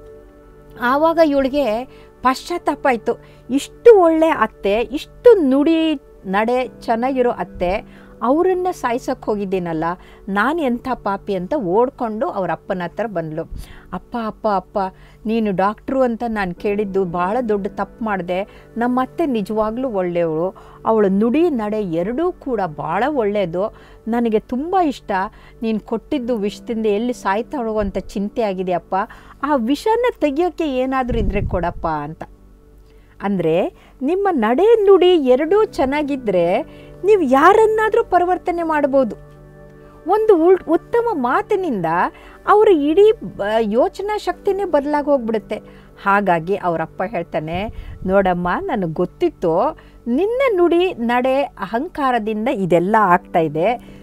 ಆವಾಗ ಇವಳಿಗೆ ಪಶ್ಚಾತ್ತಾಪ ಆಯಿತು ಇಷ್ಟು ಒಳ್ಳೆ ಅತ್ತೆ ಇಷ್ಟು ನುಡಿ ನಡೆ ಚೆನ್ನಾಗಿರೋ ಅತ್ತೆ ಅವರನ್ನು ಸಾಯ್ಸೋಕ್ಕೆ ಹೋಗಿದ್ದೀನಲ್ಲ ನಾನು ಎಂಥ ಪಾಪಿ ಅಂತ ಓಡ್ಕೊಂಡು ಅವ್ರ ಅಪ್ಪನ ಹತ್ರ ಬಂದಳು ಅಪ್ಪ ಅಪ್ಪ ಅಪ್ಪ ನೀನು ಡಾಕ್ಟ್ರು ಅಂತ ನಾನು ಕೇಳಿದ್ದು ಭಾಳ ದೊಡ್ಡ ತಪ್ಪು ಮಾಡಿದೆ ನಮ್ಮ ಅತ್ತೆ ನಿಜವಾಗ್ಲೂ ಒಳ್ಳೆಯವಳು ಅವಳ ನುಡಿ ನಡೆ ಎರಡೂ ಕೂಡ ಭಾಳ ಒಳ್ಳೆಯದು ನನಗೆ ತುಂಬ ಇಷ್ಟ ನೀನು ಕೊಟ್ಟಿದ್ದು ವಿಷದಿಂದ ಎಲ್ಲಿ ಸಾಯ್ತಾಳೋ ಅಂತ ಚಿಂತೆ ಆಗಿದೆಯಪ್ಪ ಆ ವಿಷನ ತೆಗಿಯೋಕ್ಕೆ ಏನಾದರೂ ಇದ್ದರೆ ಕೊಡಪ್ಪ ಅಂತ ಅಂದರೆ ನಿಮ್ಮ ನಡೆ ನುಡಿ ಎರಡೂ ಚೆನ್ನಾಗಿದ್ದರೆ ನೀವು ಯಾರನ್ನಾದರೂ ಪರಿವರ್ತನೆ ಮಾಡ್ಬೋದು ಒಂದು ಉಲ್ ಉತ್ತಮ ಮಾತಿನಿಂದ ಅವರ ಇಡೀ ಬ ಯೋಚನಾ ಶಕ್ತಿನೇ ಬದಲಾಗಿ ಹೋಗ್ಬಿಡುತ್ತೆ ಹಾಗಾಗಿ ಅವರಪ್ಪ ಹೇಳ್ತಾನೆ ನೋಡಮ್ಮ ನನಗೆ ಗೊತ್ತಿತ್ತು ನಿನ್ನ ನುಡಿ ನಡೆ ಅಹಂಕಾರದಿಂದ ಇದೆಲ್ಲ ಆಗ್ತಾ ಇದೆ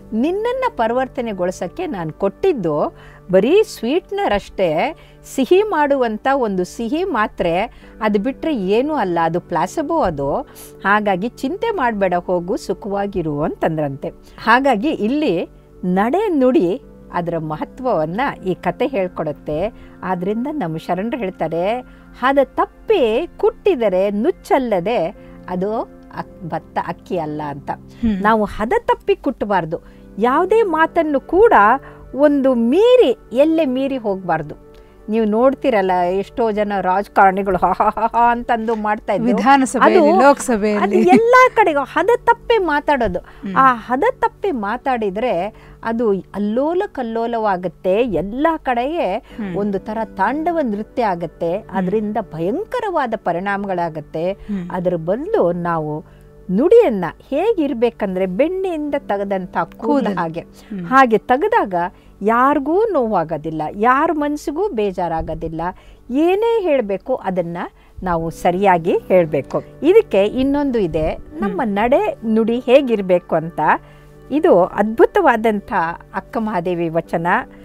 ನಿನ್ನನ್ನು ಪರಿವರ್ತನೆಗೊಳಿಸೋಕ್ಕೆ ನಾನು ಕೊಟ್ಟಿದ್ದು ಬರೀ ಸ್ವೀಟ್ನರ್ ಅಷ್ಟೇ ಸಿಹಿ ಮಾಡುವಂಥ ಒಂದು ಸಿಹಿ ಮಾತ್ರೆ ಅದು ಬಿಟ್ಟರೆ ಏನೂ ಅಲ್ಲ ಅದು ಪ್ಲಾಸಬೋ ಅದು ಹಾಗಾಗಿ ಚಿಂತೆ ಮಾಡಬೇಡ ಹೋಗು ಸುಖವಾಗಿರು ಅಂತಂದ್ರಂತೆ ಹಾಗಾಗಿ ಇಲ್ಲಿ ನಡೆ ನುಡಿ ಅದರ ಮಹತ್ವವನ್ನು ಈ ಕತೆ ಹೇಳ್ಕೊಡುತ್ತೆ ಆದ್ದರಿಂದ ನಮ್ಮ ಶರಣರು ಹೇಳ್ತಾರೆ ಹದ ತಪ್ಪಿ ಕುಟ್ಟಿದರೆ ನುಚ್ಚಲ್ಲದೆ ಅದು ಅಕ್ ಭತ್ತ ಅಕ್ಕಿ ಅಲ್ಲ ಅಂತ ಹ್ಮ್. ನಾವು ಹದ ತಪ್ಪಿ ಕುಟ್ಟಬಾರ್ದು ಯಾವುದೇ ಮಾತನ್ನು ಕೂಡ ಒಂದು ಮೀರಿ ಎಲ್ಲೇ ಮೀರಿ ಹೋಗಬಾರ್ದು ನೀವು ನೋಡ್ತಿರಲ್ಲ ಎಷ್ಟೋ ಜನ ರಾಜಕಾರಣಿಗಳು ಹಾ ಹಾ ಹಾ ಹಾ ಅಂತಂದು ಮಾಡ್ತಾ ಇದ್ರು ವಿಧಾನಸಭೆಯಲ್ಲಿ ಅದು- ಅದು ಲೋಕಸಭೆಯಲ್ಲಿ ಎಲ್ಲಾ ಕಡೆಗೂ ಹದ ತಪ್ಪಿ ಮಾತಾಡೋದು ಆ ಹದ ತಪ್ಪಿ ಮಾತಾಡಿದ್ರೆ ಅದು ಅಲ್ಲೋಲ ಕಲ್ಲೋಲವಾಗುತ್ತೆ ಎಲ್ಲ ಕಡೆಗೆ ಹ್ಮ್. ಒಂದು ತರ ತಾಂಡವ ನೃತ್ಯ ಆಗತ್ತೆ ಅದರಿಂದ ಭಯಂಕರವಾದ ಪರಿಣಾಮಗಳಾಗತ್ತೆ ಹ್ಮ್. ಅದರ ಬದಲು ನಾವು ನುಡಿಯನ್ನ ಹೇಗಿರ್ಬೇಕಂದ್ರೆ ಬೆಣ್ಣೆಯಿಂದ ತೆಗೆದಂತ ಕೂದಲು ಕೂದಲು. ಹಾಗೆ ಹ್ಮ್. ಹಾಗೆ ತೆಗೆದಾಗ ಯಾರಿಗೂ ನೋವಾಗೋದಿಲ್ಲ ಯಾರ ಮನಸ್ಸಿಗೂ ಬೇಜಾರಾಗೋದಿಲ್ಲ ಏನೇ ಹೇಳಬೇಕು ಅದನ್ನ ನಾವು ಸರಿಯಾಗಿ ಹೇಳಬೇಕು ಇದಕ್ಕೆ ಇನ್ನೊಂದು ಇದೆ ನಮ್ಮ ನಡೆ ನುಡಿ ಹೇಗಿರಬೇಕು ಅಂತ ಇದು ಅದ್ಭುತವಾದಂಥ ಅಕ್ಕ ಮಹಾದೇವಿ ವಚನ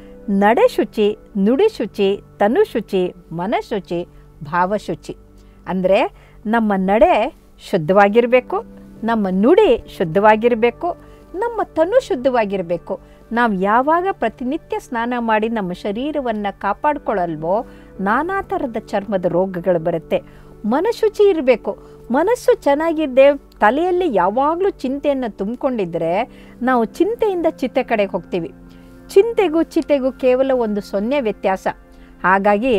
ನಡೆ ಶುಚಿ ನುಡಿ ಶುಚಿ ತನು ಶುಚಿ ಮನಶುಚಿ ಭಾವಶುಚಿ ಅಂದರೆ ನಮ್ಮ ನಡೆ ಶುದ್ಧವಾಗಿರಬೇಕು ನಮ್ಮ ನುಡಿ ಶುದ್ಧವಾಗಿರಬೇಕು ನಮ್ಮ ತನು ಶುದ್ಧವಾಗಿರಬೇಕು ನಾವು ಯಾವಾಗ ಪ್ರತಿನಿತ್ಯ ಸ್ನಾನ ಮಾಡಿ ನಮ್ಮ ಶರೀರವನ್ನು ಕಾಪಾಡ್ಕೊಳ್ಳಲ್ವೋ ನಾನಾ ಥರದ ಚರ್ಮದ ರೋಗಗಳು ಬರುತ್ತೆ ಮನಶುಚಿ ಇರಬೇಕು ಮನಸ್ಸು ಚೆನ್ನಾಗಿದ್ದೆ ತಲೆಯಲ್ಲಿ ಯಾವಾಗಲೂ ಚಿಂತೆಯನ್ನು ತುಂಬಿಕೊಂಡಿದ್ದರೆ ನಾವು ಚಿಂತೆಯಿಂದ ಚಿತೆ ಕಡೆಗೆ ಹೋಗ್ತೀವಿ ಚಿಂತೆಗೂ ಚಿತೆಗೂ ಕೇವಲ ಒಂದು ಸೊನ್ನೆ ವ್ಯತ್ಯಾಸ ಹಾಗಾಗಿ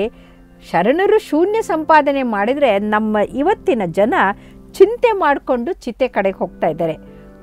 ಶರಣರು ಶೂನ್ಯ ಸಂಪಾದನೆ ಮಾಡಿದರೆ ನಮ್ಮ ಇವತ್ತಿನ ಜನ ಚಿಂತೆ ಮಾಡಿಕೊಂಡು ಚಿತೆ ಕಡೆಗೆ ಹೋಗ್ತಾ ಇದ್ದಾರೆ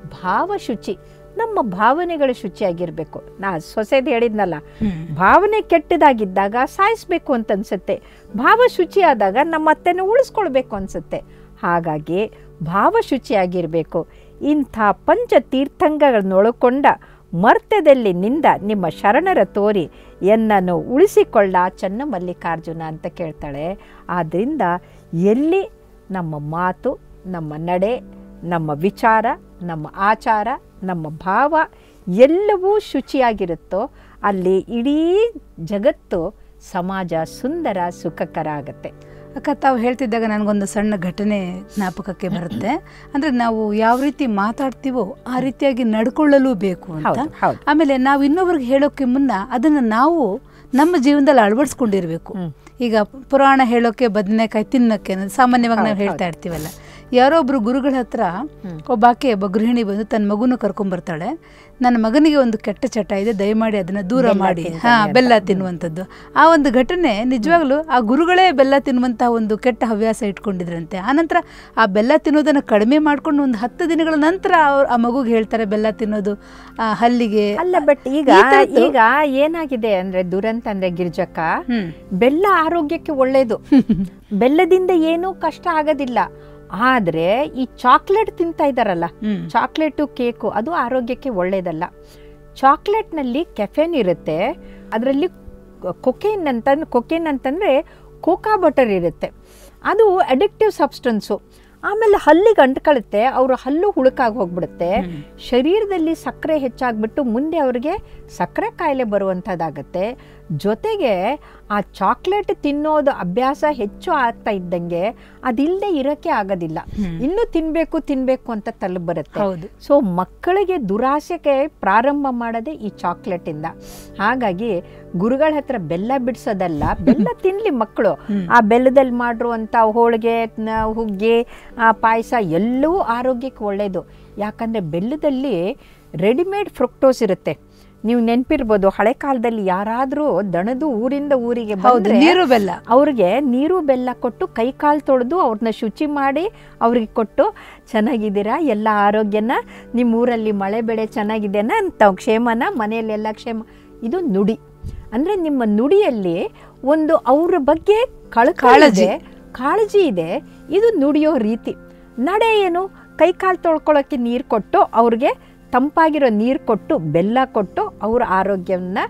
ಭಾವಶುಚಿ ನಮ್ಮ ಭಾವನೆಗಳು ಶುಚಿಯಾಗಿರಬೇಕು ನಾ ಸೊಸೆದು ಹೇಳಿದ್ನಲ್ಲ ಹ್ಮ್. ಭಾವನೆ ಕೆಟ್ಟದಾಗಿದ್ದಾಗ ಸಾಯಿಸ್ಬೇಕು ಅಂತ ಅನ್ಸುತ್ತೆ ಭಾವ ಶುಚಿಯಾದಾಗ ನಮ್ಮ ಅತ್ತೆನ ಉಳಿಸ್ಕೊಳ್ಬೇಕು ಅನ್ಸುತ್ತೆ ಹಾಗಾಗಿ ಭಾವ ಶುಚಿಯಾಗಿರಬೇಕು ಇಂಥ ಪಂಚ ತೀರ್ಥಂಗಗಳನ್ನೊಳಕೊಂಡ ಮರ್ತ್ಯದಲ್ಲಿ ನಿಂದ ನಿಮ್ಮ ಶರಣರ ತೋರಿ ಎನ್ನನ್ನು ಉಳಿಸಿಕೊಳ್ಳ ಚನ್ನ ಮಲ್ಲಿಕಾರ್ಜುನ ಅಂತ ಕೇಳ್ತಾಳೆ ಆದ್ದರಿಂದ ಎಲ್ಲಿ ನಮ್ಮ ಮಾತು ನಮ್ಮ ನಡೆ ನಮ್ಮ ವಿಚಾರ ನಮ್ಮ ಆಚಾರ ನಮ್ಮ ಭಾವ ಎಲ್ಲವೂ ಶುಚಿಯಾಗಿರುತ್ತೋ ಅಲ್ಲಿ ಇಡೀ ಜಗತ್ತು ಸಮಾಜ ಸುಂದರ ಸುಖಕರ ಆಗತ್ತೆ ಅಕ್ಕ ತಾವು ಹೇಳ್ತಿದ್ದಾಗ ನನಗೊಂದು ಸಣ್ಣ ಘಟನೆ ಜ್ಞಾಪಕಕ್ಕೆ ಬರುತ್ತೆ ಅಂದ್ರೆ ನಾವು ಯಾವ ರೀತಿ ಮಾತಾಡ್ತೀವೋ ಆ ರೀತಿಯಾಗಿ ನಡ್ಕೊಳ್ಳಲು ಬೇಕು ಅಂತ ಹೌದು ಹೌದು ಆಮೇಲೆ ನಾವು ಇನ್ನೊಬ್ರಿಗೆ ಹೇಳೋಕೆ ಮುನ್ನ ಅದನ್ನ ನಾವು ನಮ್ಮ ಜೀವನದಲ್ಲಿ ಅಳವಡಿಸ್ಕೊಂಡಿರ್ಬೇಕು ಹ್ಮ್. ಈಗ ಪುರಾಣ ಹೇಳೋಕೆ ಬದನೆಕಾಯಿ ತಿನ್ನೋಕೆ ಅನ್ನೋದು ಸಾಮಾನ್ಯವಾಗಿ ನಾವು ಹೌದು, ಹೇಳ್ತಾ ಇರ್ತೀವಲ್ಲ ಯಾರೋ ಒಬ್ರು ಗುರುಗಳ ಹತ್ರ ಹ್ಮ್. ಒಬ್ಬಾಕೆ ಒಬ್ಬ ಗೃಹಿಣಿ ಬಂದು ತನ್ನ ಮಗುನ ಕರ್ಕೊಂಡ್ಬರ್ತಾಳೆ ನನ್ನ ಮಗನಿಗೆ ಒಂದು ಕೆಟ್ಟ ಚಟ ಇದೆ ದಯಮಾಡಿ ಅದನ್ನ ದೂರ ಬೆಲ್ಲ ಮಾಡಿ ತಿಂತಾನೆ ಹಾ ಅಂತ. ಬೆಲ್ಲ ತಿನ್ನುವಂಥದ್ದು ಆ ಒಂದು ಘಟನೆ ನಿಜವಾಗ್ಲೂ ಆ ಗುರುಗಳೇ ಬೆಲ್ಲ ತಿನ್ನುವಂತಹ ಒಂದು ಕೆಟ್ಟ ಹವ್ಯಾಸ ಇಟ್ಕೊಂಡಿದ್ರಂತೆ ಆನಂತರ ಆ ಬೆಲ್ಲ ತಿನ್ನೋದನ್ನ ಕಡಿಮೆ ಮಾಡ್ಕೊಂಡು ಒಂದು ಹತ್ತು ದಿನಗಳ ನಂತರ ಅವ್ರು ಆ ಮಗುಗೆ ಹೇಳ್ತಾರೆ ಬೆಲ್ಲ ತಿನ್ನೋದು ಆ ಹಲ್ಲಿಗೆ ಅಲ್ಲ ಬಟ್ ಈಗ ಈ ಥರದ್ದು- ಈಗ ಏನಾಗಿದೆ ಅಂದ್ರೆ ದುರಂತ ಅಂದ್ರೆ ಗಿರ್ಜಕ್ಕ ಹ್ಮ್ ಬೆಲ್ಲ ಆರೋಗ್ಯಕ್ಕೆ ಒಳ್ಳೇದು ಬೆಲ್ಲದಿಂದ ಏನೂ ಕಷ್ಟ ಆಗೋದಿಲ್ಲ ಆದ್ರೆ ಈ ಚಾಕ್ಲೇಟ್ ತಿಂತಾ ಇದಾರಲ್ಲ ಹ್ಮ್ ಚಾಕ್ಲೇಟು ಕೇಕು ಅದು ಆರೋಗ್ಯಕ್ಕೆ ಒಳ್ಳೆಯದಲ್ಲ ಚಾಕ್ಲೇಟ್ನಲ್ಲಿ ಕೆಫೆನ್ ಇರುತ್ತೆ ಅದರಲ್ಲಿ ಕೊಕೇನ್ ಅಂತ ಕೊಕೇನ್ ಅಂತಂದರೆ ಕೋಕಾ ಬಟರ್ ಇರುತ್ತೆ ಅದು ಅಡಿಕ್ಟಿವ್ ಸಬ್ಸ್ಟೆನ್ಸು ಆಮೇಲೆ ಹಲ್ಲಿಗೆ ಅಂಟ್ಕೊಳ್ಳುತ್ತೆ ಅವ್ರ ಹಲ್ಲು ಹುಳುಕಾಗಿ ಹೋಗ್ಬಿಡುತ್ತೆ ಹ್ಮ್. ಶರೀರದಲ್ಲಿ ಸಕ್ಕರೆ ಹೆಚ್ಚಾಗ್ಬಿಟ್ಟು ಮುಂದೆ ಅವ್ರಿಗೆ ಸಕ್ಕರೆ ಕಾಯಿಲೆ ಬರುವಂಥದ್ದಾಗತ್ತೆ ಜೊತೆಗೆ ಆ ಚಾಕ್ಲೇಟ್ ತಿನ್ನೋದು ಅಭ್ಯಾಸ ಹೆಚ್ಚು ಆಗ್ತಾ ಇದ್ದಂಗೆ ಅದಿಲ್ಲದೆ ಇರೋಕ್ಕೆ ಆಗೋದಿಲ್ಲ ಹ್ಮ್. ಇನ್ನೂ ತಿನ್ನಬೇಕು ತಿನ್ನಬೇಕು ಅಂತ ತಲೆ ಬರುತ್ತೆ ಹೌದು ಸೊ ಮಕ್ಕಳಿಗೆ ದುರಾಸೆಗೆ ಪ್ರಾರಂಭ ಮಾಡೋದೇ ಈ ಚಾಕ್ಲೇಟಿಂದ ಹಾಗಾಗಿ ಗುರುಗಳ ಹತ್ರ ಬೆಲ್ಲ ಬಿಡಿಸೋದಲ್ಲ ಬೆಲ್ಲ ತಿನ್ನಲಿ ಮಕ್ಕಳು ಹ್ಮ್. ಆ ಬೆಲ್ಲದಲ್ಲಿ ಮಾಡಿರುವಂಥ ಹೋಳಿಗೆ ನ- ಹುಗ್ಗಿ ಆ ಪಾಯಸ ಎಲ್ಲವೂ ಆರೋಗ್ಯಕ್ಕೆ ಒಳ್ಳೆಯದು ಯಾಕಂದರೆ ಬೆಲ್ಲದಲ್ಲಿ ರೆಡಿಮೇಡ್ ಫ್ರುಕ್ಟೋಸ್ ಇರುತ್ತೆ ನೀವು ನೆನಪಿರ್ಬೋದು ಹಳೆ ಕಾಲದಲ್ಲಿ ಯಾರಾದರೂ ದಣದು ಊರಿಂದ ಊರಿಗೆ ಹೌದು ಬಂದ್ರೆ ನೀರು ಬೆಲ್ಲ ಅವ್ರಿಗೆ ನೀರು ಬೆಲ್ಲ ಕೊಟ್ಟು ಕೈ ಕಾಲು ತೊಳೆದು ಅವ್ರನ್ನ ಶುಚಿ ಮಾಡಿ ಅವ್ರಿಗೆ ಕೊಟ್ಟು ಚೆನ್ನಾಗಿದ್ದೀರಾ ಎಲ್ಲ ಆರೋಗ್ಯನ ನಿಮ್ಮ ಊರಲ್ಲಿ ಮಳೆ ಬೆಳೆ ಚೆನ್ನಾಗಿದೆನಾ ಅಂತ ಕ್ಷೇಮನ ಮನೆಯಲ್ಲೆಲ್ಲ ಕ್ಷೇಮ ಇದು ನುಡಿ ಅಂದರೆ ನಿಮ್ಮ ನುಡಿಯಲ್ಲಿ ಒಂದು ಅವ್ರ ಬಗ್ಗೆ ಕಾಳಜಿ. ಕಳಕಾಳಜಿ ಕಾಳಜಿ ಇದೆ ಇದು ನುಡಿಯೋ ರೀತಿ ನಡೆ ಏನು ಕೈ ಕಾಲು ತೊಳ್ಕೊಳ್ಳೋಕ್ಕೆ ನೀರು ಕೊಟ್ಟು ಅವ್ರಿಗೆ ತಂಪಾಗಿರೋ ನೀರು ಕೊಟ್ಟು ಬೆಲ್ಲ ಕೊಟ್ಟು ಅವ್ರ ಆರೋಗ್ಯವನ್ನ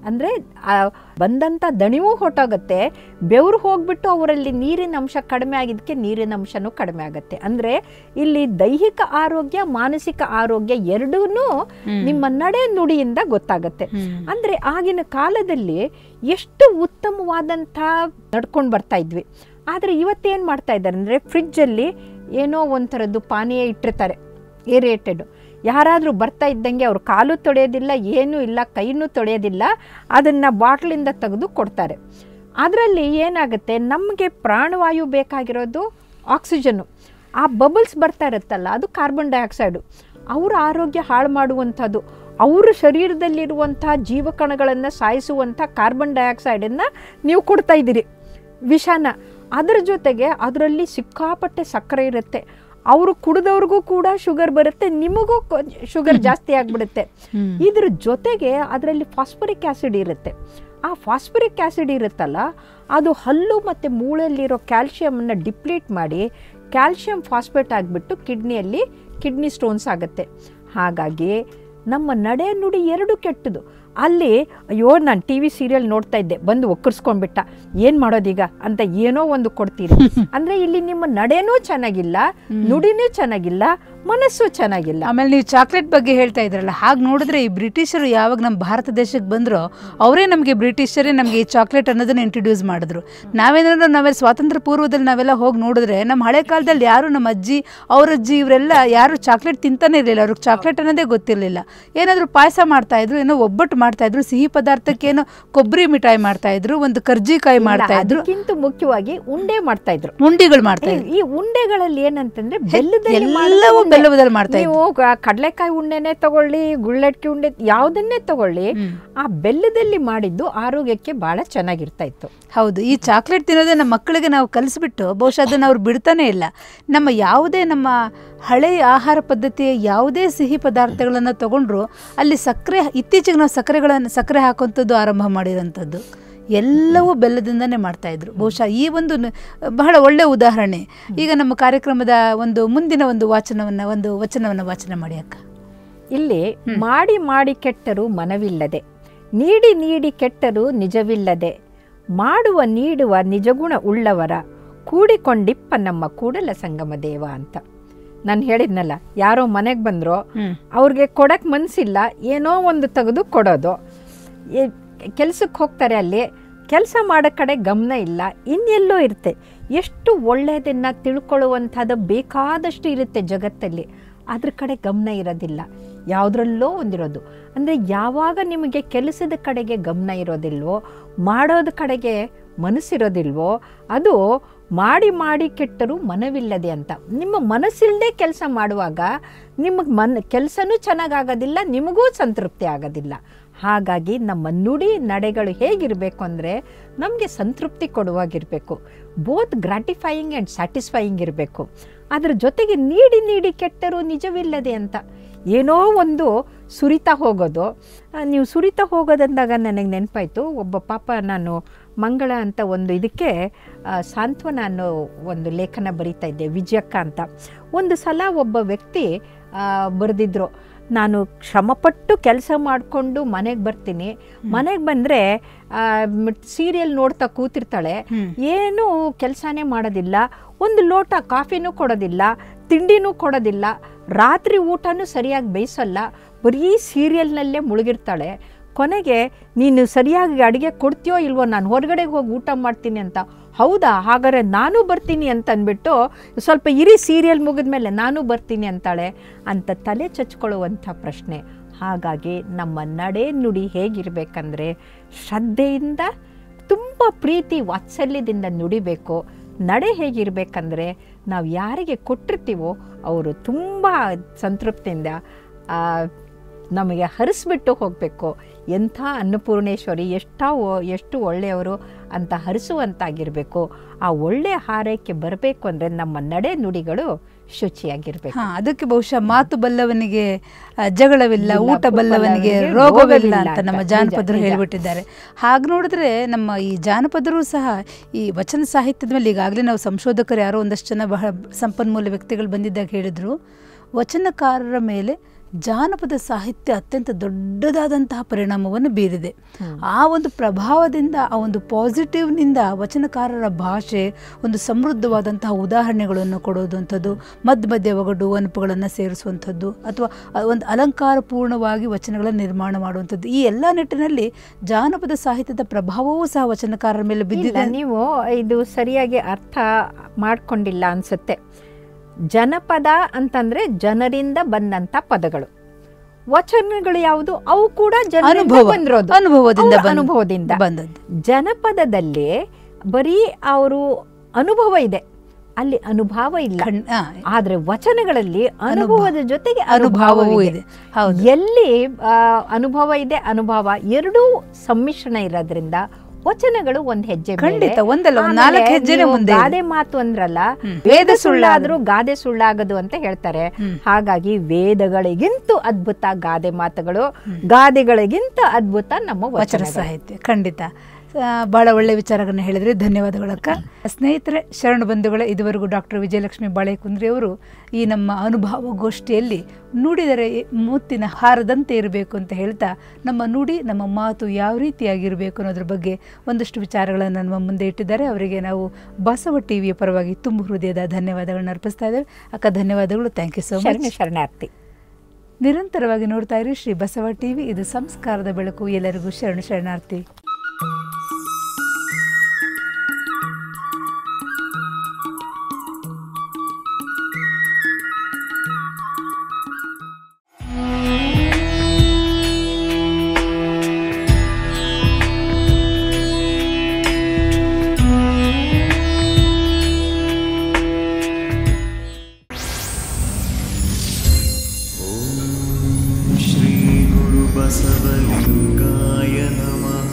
ಅಂದರೆ ಬಂದಂಥ ದಣಿವೂ ಹೊಟ್ಟೋಗುತ್ತೆ ಬೆವರು ಹೋಗ್ಬಿಟ್ಟು ಅವರಲ್ಲಿ ನೀರಿನ ಅಂಶ ಕಡಿಮೆ ಆಗಿದ್ದಕ್ಕೆ ನೀರಿನ ಅಂಶನೂ ಕಡಿಮೆ ಆಗುತ್ತೆ ಅಂದರೆ ಇಲ್ಲಿ ದೈಹಿಕ ಆರೋಗ್ಯ ಮಾನಸಿಕ ಆರೋಗ್ಯ ಎರಡೂ ನಿಮ್ಮ ನಡೆ ನುಡಿಯಿಂದ ಗೊತ್ತಾಗುತ್ತೆ ಅಂದರೆ ಆಗಿನ ಕಾಲದಲ್ಲಿ ಎಷ್ಟು ಉತ್ತಮವಾದಂಥ ನಡ್ಕೊಂಡು ಬರ್ತಾ ಇದ್ವಿ ಆದರೆ ಇವತ್ತೇನು ಮಾಡ್ತಾ ಇದ್ದಾರೆ ಅಂದರೆ ಫ್ರಿಜ್ಜಲ್ಲಿ ಏನೋ ಒಂಥರದ್ದು ಪಾನೀಯ ಇಟ್ಟಿರ್ತಾರೆ ಏರಿಯೇಟೆಡ್ ಯಾರಾದರೂ ಬರ್ತಾ ಇದ್ದಂಗೆ ಅವ್ರು ಕಾಲು ತೊಳೆಯೋದಿಲ್ಲ ಏನೂ ಇಲ್ಲ ಕೈನೂ ತೊಳೆಯೋದಿಲ್ಲ ಅದನ್ನು ಬಾಟ್ಲಿಂದ ತೆಗೆದು ಕೊಡ್ತಾರೆ ಅದರಲ್ಲಿ ಏನಾಗುತ್ತೆ ನಮಗೆ ಪ್ರಾಣವಾಯು ಬೇಕಾಗಿರೋದು ಆಕ್ಸಿಜನ್ನು ಆ ಬಬಲ್ಸ್ ಬರ್ತಾ ಇರುತ್ತಲ್ಲ ಅದು ಕಾರ್ಬನ್ ಡೈಆಕ್ಸೈಡು ಅವರ ಆರೋಗ್ಯ ಹಾಳು ಮಾಡುವಂಥದ್ದು ಅವ್ರ ಶರೀರದಲ್ಲಿರುವಂಥ ಜೀವಕಣಗಳನ್ನು ಸಾಯಿಸುವಂಥ ಕಾರ್ಬನ್ ಡೈಆಕ್ಸೈಡನ್ನು ನೀವು ಕೊಡ್ತಾ ಇದ್ದೀರಿ ವಿಷನ ಅದರ ಜೊತೆಗೆ ಅದರಲ್ಲಿ ಸಿಕ್ಕಾಪಟ್ಟೆ ಸಕ್ಕರೆ ಇರುತ್ತೆ ಅವರು ಕುಡಿದವ್ರಿಗೂ ಕೂಡ ಶುಗರ್ ಬರುತ್ತೆ ನಿಮಗೂ ಶುಗರ್ ಜಾಸ್ತಿ ಆಗಿಬಿಡುತ್ತೆ ಇದ್ರ ಜೊತೆಗೆ ಅದರಲ್ಲಿ ಫಾಸ್ಫರಿಕ್ ಆ್ಯಸಿಡ್ ಇರುತ್ತೆ ಆ ಫಾಸ್ಫರಿಕ್ ಆ್ಯಸಿಡ್ ಇರುತ್ತಲ್ಲ ಅದು ಹಲ್ಲು ಮತ್ತು ಮೂಳೆಯಲ್ಲಿರೋ ಕ್ಯಾಲ್ಶಿಯಮನ್ನು ಡಿಪ್ಲೀಟ್ ಮಾಡಿ ಕ್ಯಾಲ್ಶಿಯಂ ಫಾಸ್ಫೇಟ್ ಆಗಿಬಿಟ್ಟು ಕಿಡ್ನಿಯಲ್ಲಿ ಕಿಡ್ನಿ ಸ್ಟೋನ್ಸ್ ಆಗುತ್ತೆ ಹಾಗಾಗಿ ನಮ್ಮ ನಡೆ ನುಡಿ ಎರಡು ಕೆಟ್ಟದು ಅಲ್ಲಿ ಅಯ್ಯೋ ನಾನು ಟಿ ವಿ ಸೀರಿಯಲ್ ನೋಡ್ತಾ ಇದ್ದೆ ಬಂದು ಒಕ್ಕರ್ಸ್ಕೊಂಡ್ಬಿಟ್ಟ ಏನು ಮಾಡೋದೀಗ ಅಂತ ಏನೋ ಒಂದು ಕೊಡ್ತೀರಿ ಅಂದರೆ ಇಲ್ಲಿ ನಿಮ್ಮ ನಡೆನೂ ಚೆನ್ನಾಗಿಲ್ಲ ನುಡಿನೂ ಚೆನ್ನಾಗಿಲ್ಲ ಮನಸ್ಸು ಚೆನ್ನಾಗಿಲ್ಲ ಆಮೇಲೆ ನೀವು ಚಾಕ್ಲೇಟ್ ಬಗ್ಗೆ ಹೇಳ್ತಾ ಇದ್ರಲ್ಲ ಹಾಗೆ ನೋಡಿದ್ರೆ ಈ ಬ್ರಿಟಿಷರು ಯಾವಾಗ ನಮ್ಮ ಭಾರತ ದೇಶಕ್ಕೆ ಬಂದರೋ ಅವರೇ ನಮಗೆ ಬ್ರಿಟಿಷರೇ ನಮಗೆ ಈ ಚಾಕ್ಲೇಟ್ ಅನ್ನೋದನ್ನ ಇಂಟ್ರೊಡ್ಯೂಸ್ ಮಾಡಿದ್ರು ನಾವೇನಾದ್ರೂ ನಾವೆಲ್ಲ ಸ್ವಾತಂತ್ರ್ಯ ಪೂರ್ವದಲ್ಲಿ ನಾವೆಲ್ಲ ಹೋಗಿ ನೋಡಿದ್ರೆ ನಮ್ಮ ಹಳೆ ಕಾಲದಲ್ಲಿ ಯಾರು ನಮ್ಮ ಅಜ್ಜಿ ಅವ್ರ ಅಜ್ಜಿ ಇವರೆಲ್ಲ ಯಾರು ಚಾಕ್ಲೇಟ್ ತಿಂತಾನೆ ಇರಲಿಲ್ಲ ಅವ್ರಿಗೆ ಚಾಕ್ಲೇಟ್ ಅನ್ನೋದೇ ಗೊತ್ತಿರಲಿಲ್ಲ ಏನಾದರೂ ಪಾಯಸ ಮಾಡ್ತಾ ಇದ್ರು ಏನೋ ಒಬ್ಬಟ್ಟು ಮಾಡ್ತಾ ಇದ್ರು ಸಿಹಿ ಪದಾರ್ಥಕ್ಕೆ ಏನೋ ಕೊಬ್ಬರಿ ಮಿಠಾಯಿ ಮಾಡ್ತಾ ಇದ್ರು ಒಂದು ಕರ್ಜಿಕಾಯಿ ಮಾಡ್ತಾ ಇದ್ರು ಅದಕ್ಕಿಂತ ಮುಖ್ಯವಾಗಿ ಉಂಡೆ ಮಾಡ್ತಾ ಇದ್ರು ಉಂಡಿಗಳು ಮಾಡ್ತಾ ಇದ್ರು ಈ ಉಂಡೆಗಳಲ್ಲಿ ಏನಂತಂದ್ರೆ ಬೆಲ್ಲದಲ್ಲಿ ಎಲ್ಲವೂ ಮಾಡಿದ ಉಂಡೆ. ಬೆಲ್ಲದಲ್ಲಿ ಮಾಡ್ತಾ ಇದ್ರು ನೀವು ಗ- ಕಡ್ಲೆಕಾಯಿ ಉಂಡೆನೆ ತಗೊಳ್ಳಿ ಗುಳ್ಳಟ್ಕಿ ಉಂಡೆ ಯಾವುದನ್ನೇ ತಗೊಳ್ಳಿ ಹ್ಮ್. ಆ ಬೆಲ್ಲದಲ್ಲಿ ಮಾಡಿದ್ದು ಆರೋಗ್ಯಕ್ಕೆ ಬಹಳ ಚೆನ್ನಾಗಿರ್ತಾ ಇತ್ತು ಹೌದು ಈ ಚಾಕ್ಲೇಟ್ ತಿನ್ನೋದೇ ನಮ್ಮ ಮಕ್ಕಳಿಗೆ ನಾವು ಕಲಿಸ್ಬಿಟ್ಟು ಬಹುಶಃ ಅದನ್ನು ಅವ್ರು ಬಿಡ್ತಾನೆ ಇಲ್ಲ ನಮ್ಮ ಯಾವುದೇ ನಮ್ಮ ಹಳೆಯ ಆಹಾರ ಪದ್ಧತಿಯ ಯಾವುದೇ ಸಿಹಿ ಪದಾರ್ಥಗಳನ್ನು ತಗೊಂಡ್ರು ಅಲ್ಲಿ ಸಕ್ಕರೆ ಇತ್ತೀಚೆಗೆ ನಾವು ಸಕ್ಕರೆಗಳನ್ನು ಸಕ್ಕರೆ ಹಾಕುವಂಥದ್ದು ಆರಂಭ ಮಾಡಿರೋಂಥದ್ದು ಎಲ್ಲವೂ ಬೆಲ್ಲದಿಂದನೇ ಮಾಡ್ತಾ ಇದ್ರು ಬಹುಶಃ ಈ ಒಂದು ನ- ಬಹಳ ಒಳ್ಳೆ ಉದಾಹರಣೆ ಈಗ ನಮ್ಮ ಕಾರ್ಯಕ್ರಮದ ಒಂದು ಮುಂದಿನ ಒಂದು ವಾಚನವನ್ನು ಒಂದು ವಚನವನ್ನು ವಾಚನ ಮಾಡಿ ಅಕ್ಕ ಇಲ್ಲಿ ಮಾಡಿ ಮಾಡಿ ಕೆಟ್ಟರು ಮನವಿಲ್ಲದೆ ನೀಡಿ ನೀಡಿ ಕೆಟ್ಟರು ನಿಜವಿಲ್ಲದೆ ಮಾಡುವ ನೀಡುವ ನಿಜಗುಣ ಉಳ್ಳವರ ಕೂಡಿಕೊಂಡಿಪ್ಪ ನಮ್ಮ ಕೂಡಲ ಸಂಗಮ ದೇವ ಅಂತ ನಾನು ಹೇಳಿದ್ನಲ್ಲ ಯಾರೋ ಮನೆಗೆ ಬಂದರೂ ಅವ್ರಿಗೆ ಕೊಡಕ್ಕೆ ಮನಸ್ಸಿಲ್ಲ ಏನೋ ಒಂದು ತೆಗೆದು ಕೊಡೋದು ಕೆಲಸಕ್ಕೆ ಹೋಗ್ತಾರೆ ಅಲ್ಲಿ ಕೆಲಸ ಮಾಡೋ ಕಡೆ ಗಮನ ಇಲ್ಲ ಇನ್ನೆಲ್ಲೋ ಇರುತ್ತೆ ಎಷ್ಟು ಒಳ್ಳೆಯದನ್ನು ತಿಳ್ಕೊಳ್ಳುವಂಥದ್ದು ಬೇಕಾದಷ್ಟು ಇರುತ್ತೆ ಜಗತ್ತಲ್ಲಿ ಅದ್ರ ಕಡೆ ಗಮನ ಇರೋದಿಲ್ಲ ಯಾವುದ್ರಲ್ಲೋ ಒಂದಿರೋದು ಅಂದರೆ ಯಾವಾಗ ನಿಮಗೆ ಕೆಲಸದ ಕಡೆಗೆ ಗಮನ ಇರೋದಿಲ್ವೋ ಮಾಡೋದ ಕಡೆಗೆ ಮನಸ್ಸಿರೋದಿಲ್ವೋ ಅದು ಮಾಡಿ ಮಾಡಿ ಕೆಟ್ಟರು ಮನವಿಲ್ಲದೆ ಅಂತ ನಿಮ್ಮ ಮನಸ್ಸಿಲ್ಲದೆ ಕೆಲಸ ಮಾಡುವಾಗ ನಿಮಗೆ ಮನ್ ಕೆಲಸನೂ ಚೆನ್ನಾಗಾಗೋದಿಲ್ಲ ನಿಮಗೂ ಸಂತೃಪ್ತಿ ಆಗೋದಿಲ್ಲ ಹಾಗಾಗಿ ನಮ್ಮ ನುಡಿ ನಡೆಗಳು ಹೇಗಿರಬೇಕು ಅಂದರೆ ನಮಗೆ ಸಂತೃಪ್ತಿ ಕೊಡುವಾಗಿರಬೇಕು ಬೋತ್ ಗ್ರಾಟಿಫೈಯಿಂಗ್ ಆ್ಯಂಡ್ ಸ್ಯಾಟಿಸ್ಫೈಯಿಂಗ್ ಇರಬೇಕು ಅದರ ಜೊತೆಗೆ ನೀಡಿ ನೀಡಿ ಕೆಟ್ಟರು ನಿಜವಿಲ್ಲದೆ ಅಂತ ಏನೋ ಒಂದು ಸುರಿತಾ ಹೋಗೋದು ಆ, ನೀವು ಸುರಿತಾ ಹೋಗೋದಂದಾಗ ನನಗೆ ನೆನಪಾಯಿತು ಒಬ್ಬ ಪಾಪ ನಾನು ಮಂಗಳ ಅಂತ ಒಂದು ಇದಕ್ಕೆ ಆ, ಸಾಂತ್ವನ ಅನ್ನೋ ಒಂದು ಲೇಖನ ಬರೀತಾ ಇದ್ದೆ ವಿಜಯಕ್ಕ ಅಂತ ಒಂದು ಸಲ ಒಬ್ಬ ವ್ಯಕ್ತಿ ಬರೆದಿದ್ರು ನಾನು ಶ್ರಮಪಟ್ಟು ಕೆಲಸ ಮಾಡಿಕೊಂಡು ಮನೆಗೆ ಬರ್ತೀನಿ ಮನೆಗೆ ಬಂದರೆ ಸೀರಿಯಲ್ ನೋಡ್ತಾ ಕೂತಿರ್ತಾಳೆ ಹ್ಮ್. ಏನೂ ಕೆಲಸನೇ ಮಾಡೋದಿಲ್ಲ ಒಂದು ಲೋಟ ಕಾಫಿನೂ ಕೊಡೋದಿಲ್ಲ ತಿಂಡಿನೂ ಕೊಡೋದಿಲ್ಲ ರಾತ್ರಿ ಊಟನೂ ಸರಿಯಾಗಿ ಬೇಯಿಸಲ್ಲ ಬರೀ ಸೀರಿಯಲ್ನಲ್ಲೇ ಮುಳುಗಿರ್ತಾಳೆ ಕೊನೆಗೆ ನೀನು ಸರಿಯಾಗಿ ಅಡುಗೆ ಕೊಡ್ತೀಯೋ ಇಲ್ವೋ ನಾನು ಹೊರಗಡೆಗೆ ಹೋಗಿ ಊಟ ಮಾಡ್ತೀನಿ ಅಂತ ಹೌದಾ ಹಾಗಾದ್ರೆ ನಾನು ಬರ್ತೀನಿ ಅಂತ ಅಂದ್ಬಿಟ್ಟು ಸ್ವಲ್ಪ ಇರಿ ಸೀರಿಯಲ್ ಮುಗಿದ್ಮೇಲೆ ನಾನು ಬರ್ತೀನಿ ಅಂತಾಳೆ ಅಂತ ತಲೆ ಚಚ್ಕೊಳ್ಳುವಂಥ ಪ್ರಶ್ನೆ ಹಾಗಾಗಿ ನಮ್ಮ ನಡೆ ನುಡಿ ಹೇಗಿರಬೇಕಂದ್ರೆ ಶ್ರದ್ಧೆಯಿಂದ ತುಂಬ ಪ್ರೀತಿ ವಾತ್ಸಲ್ಯದಿಂದ ನುಡಿಬೇಕು ನಡೆ ಹೇಗಿರಬೇಕಂದ್ರೆ ನಾವು ಯಾರಿಗೆ ಕೊಟ್ಟಿರ್ತೀವೋ ಅವರು ತುಂಬ ಸಂತೃಪ್ತಿಯಿಂದ ಆ, ನಮಗೆ ಹರಿಸ್ಬಿಟ್ಟು ಹೋಗಬೇಕು ಎಂಥ ಅನ್ನಪೂರ್ಣೇಶ್ವರಿ ಎಷ್ಟಾ ಒ- ಎಷ್ಟು ಒಳ್ಳೆಯವರು ಅಂತ ಹರಿಸುವಂತಾಗಿರಬೇಕು ಆ ಒಳ್ಳೆಯ ಹಾರೈಕೆ ಬರಬೇಕು ಅಂದರೆ ನಮ್ಮ ನಡೆ ನುಡಿಗಳು ಶುಚಿಯಾಗಿರಬೇಕು ಹಾ ಅದಕ್ಕೆ ಬಹುಶಃ ಮಾತು ಬಲ್ಲವನಿಗೆ ಆ, ಜಗಳವಿಲ್ಲ ಇಲ್ಲ, ಊಟ ಬಲ್ಲವನಿಗೆ ಬಲ್ಲವನಿಗೆ ರೋಗವಿಲ್ಲ ರೋಗವಿಲ್ಲ ಅಂತ ಅಂತ. ನಮ್ಮ ನಿಜ, ಜಾನಪದರು ನಿಜ. ಹೇಳ್ಬಿಟ್ಟಿದ್ದಾರೆ ಹಾಗೆ ನೋಡಿದ್ರೆ ನಮ್ಮ ಈ ಜಾನಪದರು ಸಹ ಈ ವಚನ ಸಾಹಿತ್ಯದ ಮೇಲೆ ಈಗಾಗಲೇ ನಾವು ಸಂಶೋಧಕರು ಯಾರೋ ಒಂದಷ್ಟು ಜನ ಬಹಳ ಸಂಪನ್ಮೂಲ ವ್ಯಕ್ತಿಗಳು ಬಂದಿದ್ದಾಗ ಹೇಳಿದ್ರು ವಚನಕಾರರ ಮೇಲೆ ಜಾನಪದ ಸಾಹಿತ್ಯ ಅತ್ಯಂತ ದೊಡ್ಡದಾದಂತಹ ಪರಿಣಾಮವನ್ನು ಬೀರಿದೆ ಆ ಒಂದು ಪ್ರಭಾವದಿಂದ ಆ ಒಂದು ಪಾಸಿಟಿವ್ನಿಂದ ವಚನಕಾರರ ಭಾಷೆ ಒಂದು ಸಮೃದ್ಧವಾದಂತಹ ಉದಾಹರಣೆಗಳನ್ನು ಕೊಡೋದಂಥದ್ದು ಮಧ್ಯ ಮಧ್ಯ ಒಗಡು ಅನುಪುಗಳನ್ನು ಸೇರಿಸುವಂಥದ್ದು ಅಥವಾ ಒಂದು ಅಲಂಕಾರಪೂರ್ಣವಾಗಿ ವಚನಗಳನ್ನು ನಿರ್ಮಾಣ ಮಾಡುವಂಥದ್ದು ಈ ಎಲ್ಲ ನಿಟ್ಟಿನಲ್ಲಿ ಜಾನಪದ ಸಾಹಿತ್ಯದ ಪ್ರಭಾವವೂ ಸಹ ವಚನಕಾರರ ಮೇಲೆ ಇಲ್ಲ, ಬಿದ್ದಿದೆ ನೀವು ಇದು ಸರಿಯಾಗಿ ಅರ್ಥ ಮಾಡ್ಕೊಂಡಿಲ್ಲ ಅನ್ಸುತ್ತೆ ಜನಪದ ಅಂತಂದ್ರೆ ಜನರಿಂದ ಬಂದಂತ ಪದಗಳು ವಚನಗಳು ಯಾವುದು ಅವು ಕೂಡ ಜನರಿಂದ ಅನುಭವ ಬಂದಿರೋದು ಅನುಭವದಿಂದ ಅವ್ರ ಬಂದ- ಅನುಭವದಿಂದ ಬಂದದ್ದು ಜನಪದದಲ್ಲಿ ಬರೀ ಅವರು ಅನುಭವ ಇದೆ ಅಲ್ಲಿ ಅನುಭವ ಇಲ್ಲ ಖಂಡ್- ಆ, ಆದ್ರೆ ವಚನಗಳಲ್ಲಿ ಅನುಭವದ ಜೊತೆಗೆ ಅನುಭವವೂ ಅನುಭವವೂ ಇದೆ ಇದೆ ಹೌದು ಎಲ್ಲಿ ಆ, ಅನುಭವ ಇದೆ ಅನುಭವ ಎರಡೂ ಸಮ್ಮಿಶ್ರಣ ಇರೋದ್ರಿಂದ ವಚನಗಳು ಒಂದ್ ಹೆಜ್ಜೆ ಮೇಲೆ. ಖಂಡಿತ, ಒಂದಲ್ಲ, ಒಂದ್ ಆಮೇಲೆ ನಾಲ್ಕು ಹೆಜ್ಜೆನೇ ನೀವು ಮುಂದೆ ಇದೆ. ಗಾದೆ ಮಾತು ಅಂದ್ರಲ್ಲ ಹ್ಮ್. ವೇದ ಸುಳ್ಳಾದ್ರೂ ಗಾದೆ ಸುಳ್ಳಾಗದು ಅಂತ ಹೇಳ್ತಾರೆ ಹ್ಮ್. ಹಾಗಾಗಿ ವೇದಗಳಿಗಿಂತ ಅದ್ಭುತ ಗಾದೆ ಮಾತುಗಳು ಗಾದೆಗಳಿಗಿಂತ ಅದ್ಭುತ ನಮ್ಮ ವಚನ ವಚನ ಸಾಹಿತ್ಯ ಖಂಡಿತ ಆ, ಬಹಳ ಒಳ್ಳೆ ವಿಚಾರಗಳನ್ನ ಹೇಳಿದ್ರೆ ಧನ್ಯವಾದಗಳಕ್ಕ ಸ್ನೇಹಿತರೆ ಶರಣ ಬಂಧುಗಳೇ ಇದುವರೆಗೂ ಡಾಕ್ಟರ್ ವಿಜಯಲಕ್ಷ್ಮಿ ಬಾಳೆಕುಂದ್ರಿ ಅವರು ಈ ನಮ್ಮ ಅನುಭವ ಗೋಷ್ಠಿಯಲ್ಲಿ ನುಡಿದರೆ ಮುತ್ತಿನ ಹಾರದಂತೆ ಇರಬೇಕು ಅಂತ ಹೇಳ್ತಾ ನಮ್ಮ ನುಡಿ ನಮ್ಮ ಮಾತು ಯಾವ ರೀತಿಯಾಗಿರಬೇಕು ಅನ್ನೋದ್ರ ಬಗ್ಗೆ ಒಂದಷ್ಟು ವಿಚಾರಗಳನ್ನು ನಮ್ಮ ಮುಂದೆ ಇಟ್ಟಿದ್ದಾರೆ ಅವರಿಗೆ ನಾವು ಬಸವ ಟಿವಿಯ ಪರವಾಗಿ ತುಂಬ ಹೃದಯದ ಧನ್ಯವಾದಗಳನ್ನ ಅರ್ಪಿಸ್ತಾ ಇದ್ದೇವೆ ಅಕ್ಕ ಧನ್ಯವಾದಗಳು ಥ್ಯಾಂಕ್ ಯು ಸೊ ಮಚ್ ಶರಣ ಶರಣಾರ್ಥಿ ನಿರಂತರವಾಗಿ ನೋಡ್ತಾ ಇರಿ ಶ್ರೀ ಬಸವ ಟಿವಿ ಇದು ಸಂಸ್ಕಾರದ ಬೆಳಕು ಎಲ್ಲರಿಗೂ ಶರಣು ಶರಣಾರ್ಥಿ श्रीगुरुबसवलिङ्गाय नमः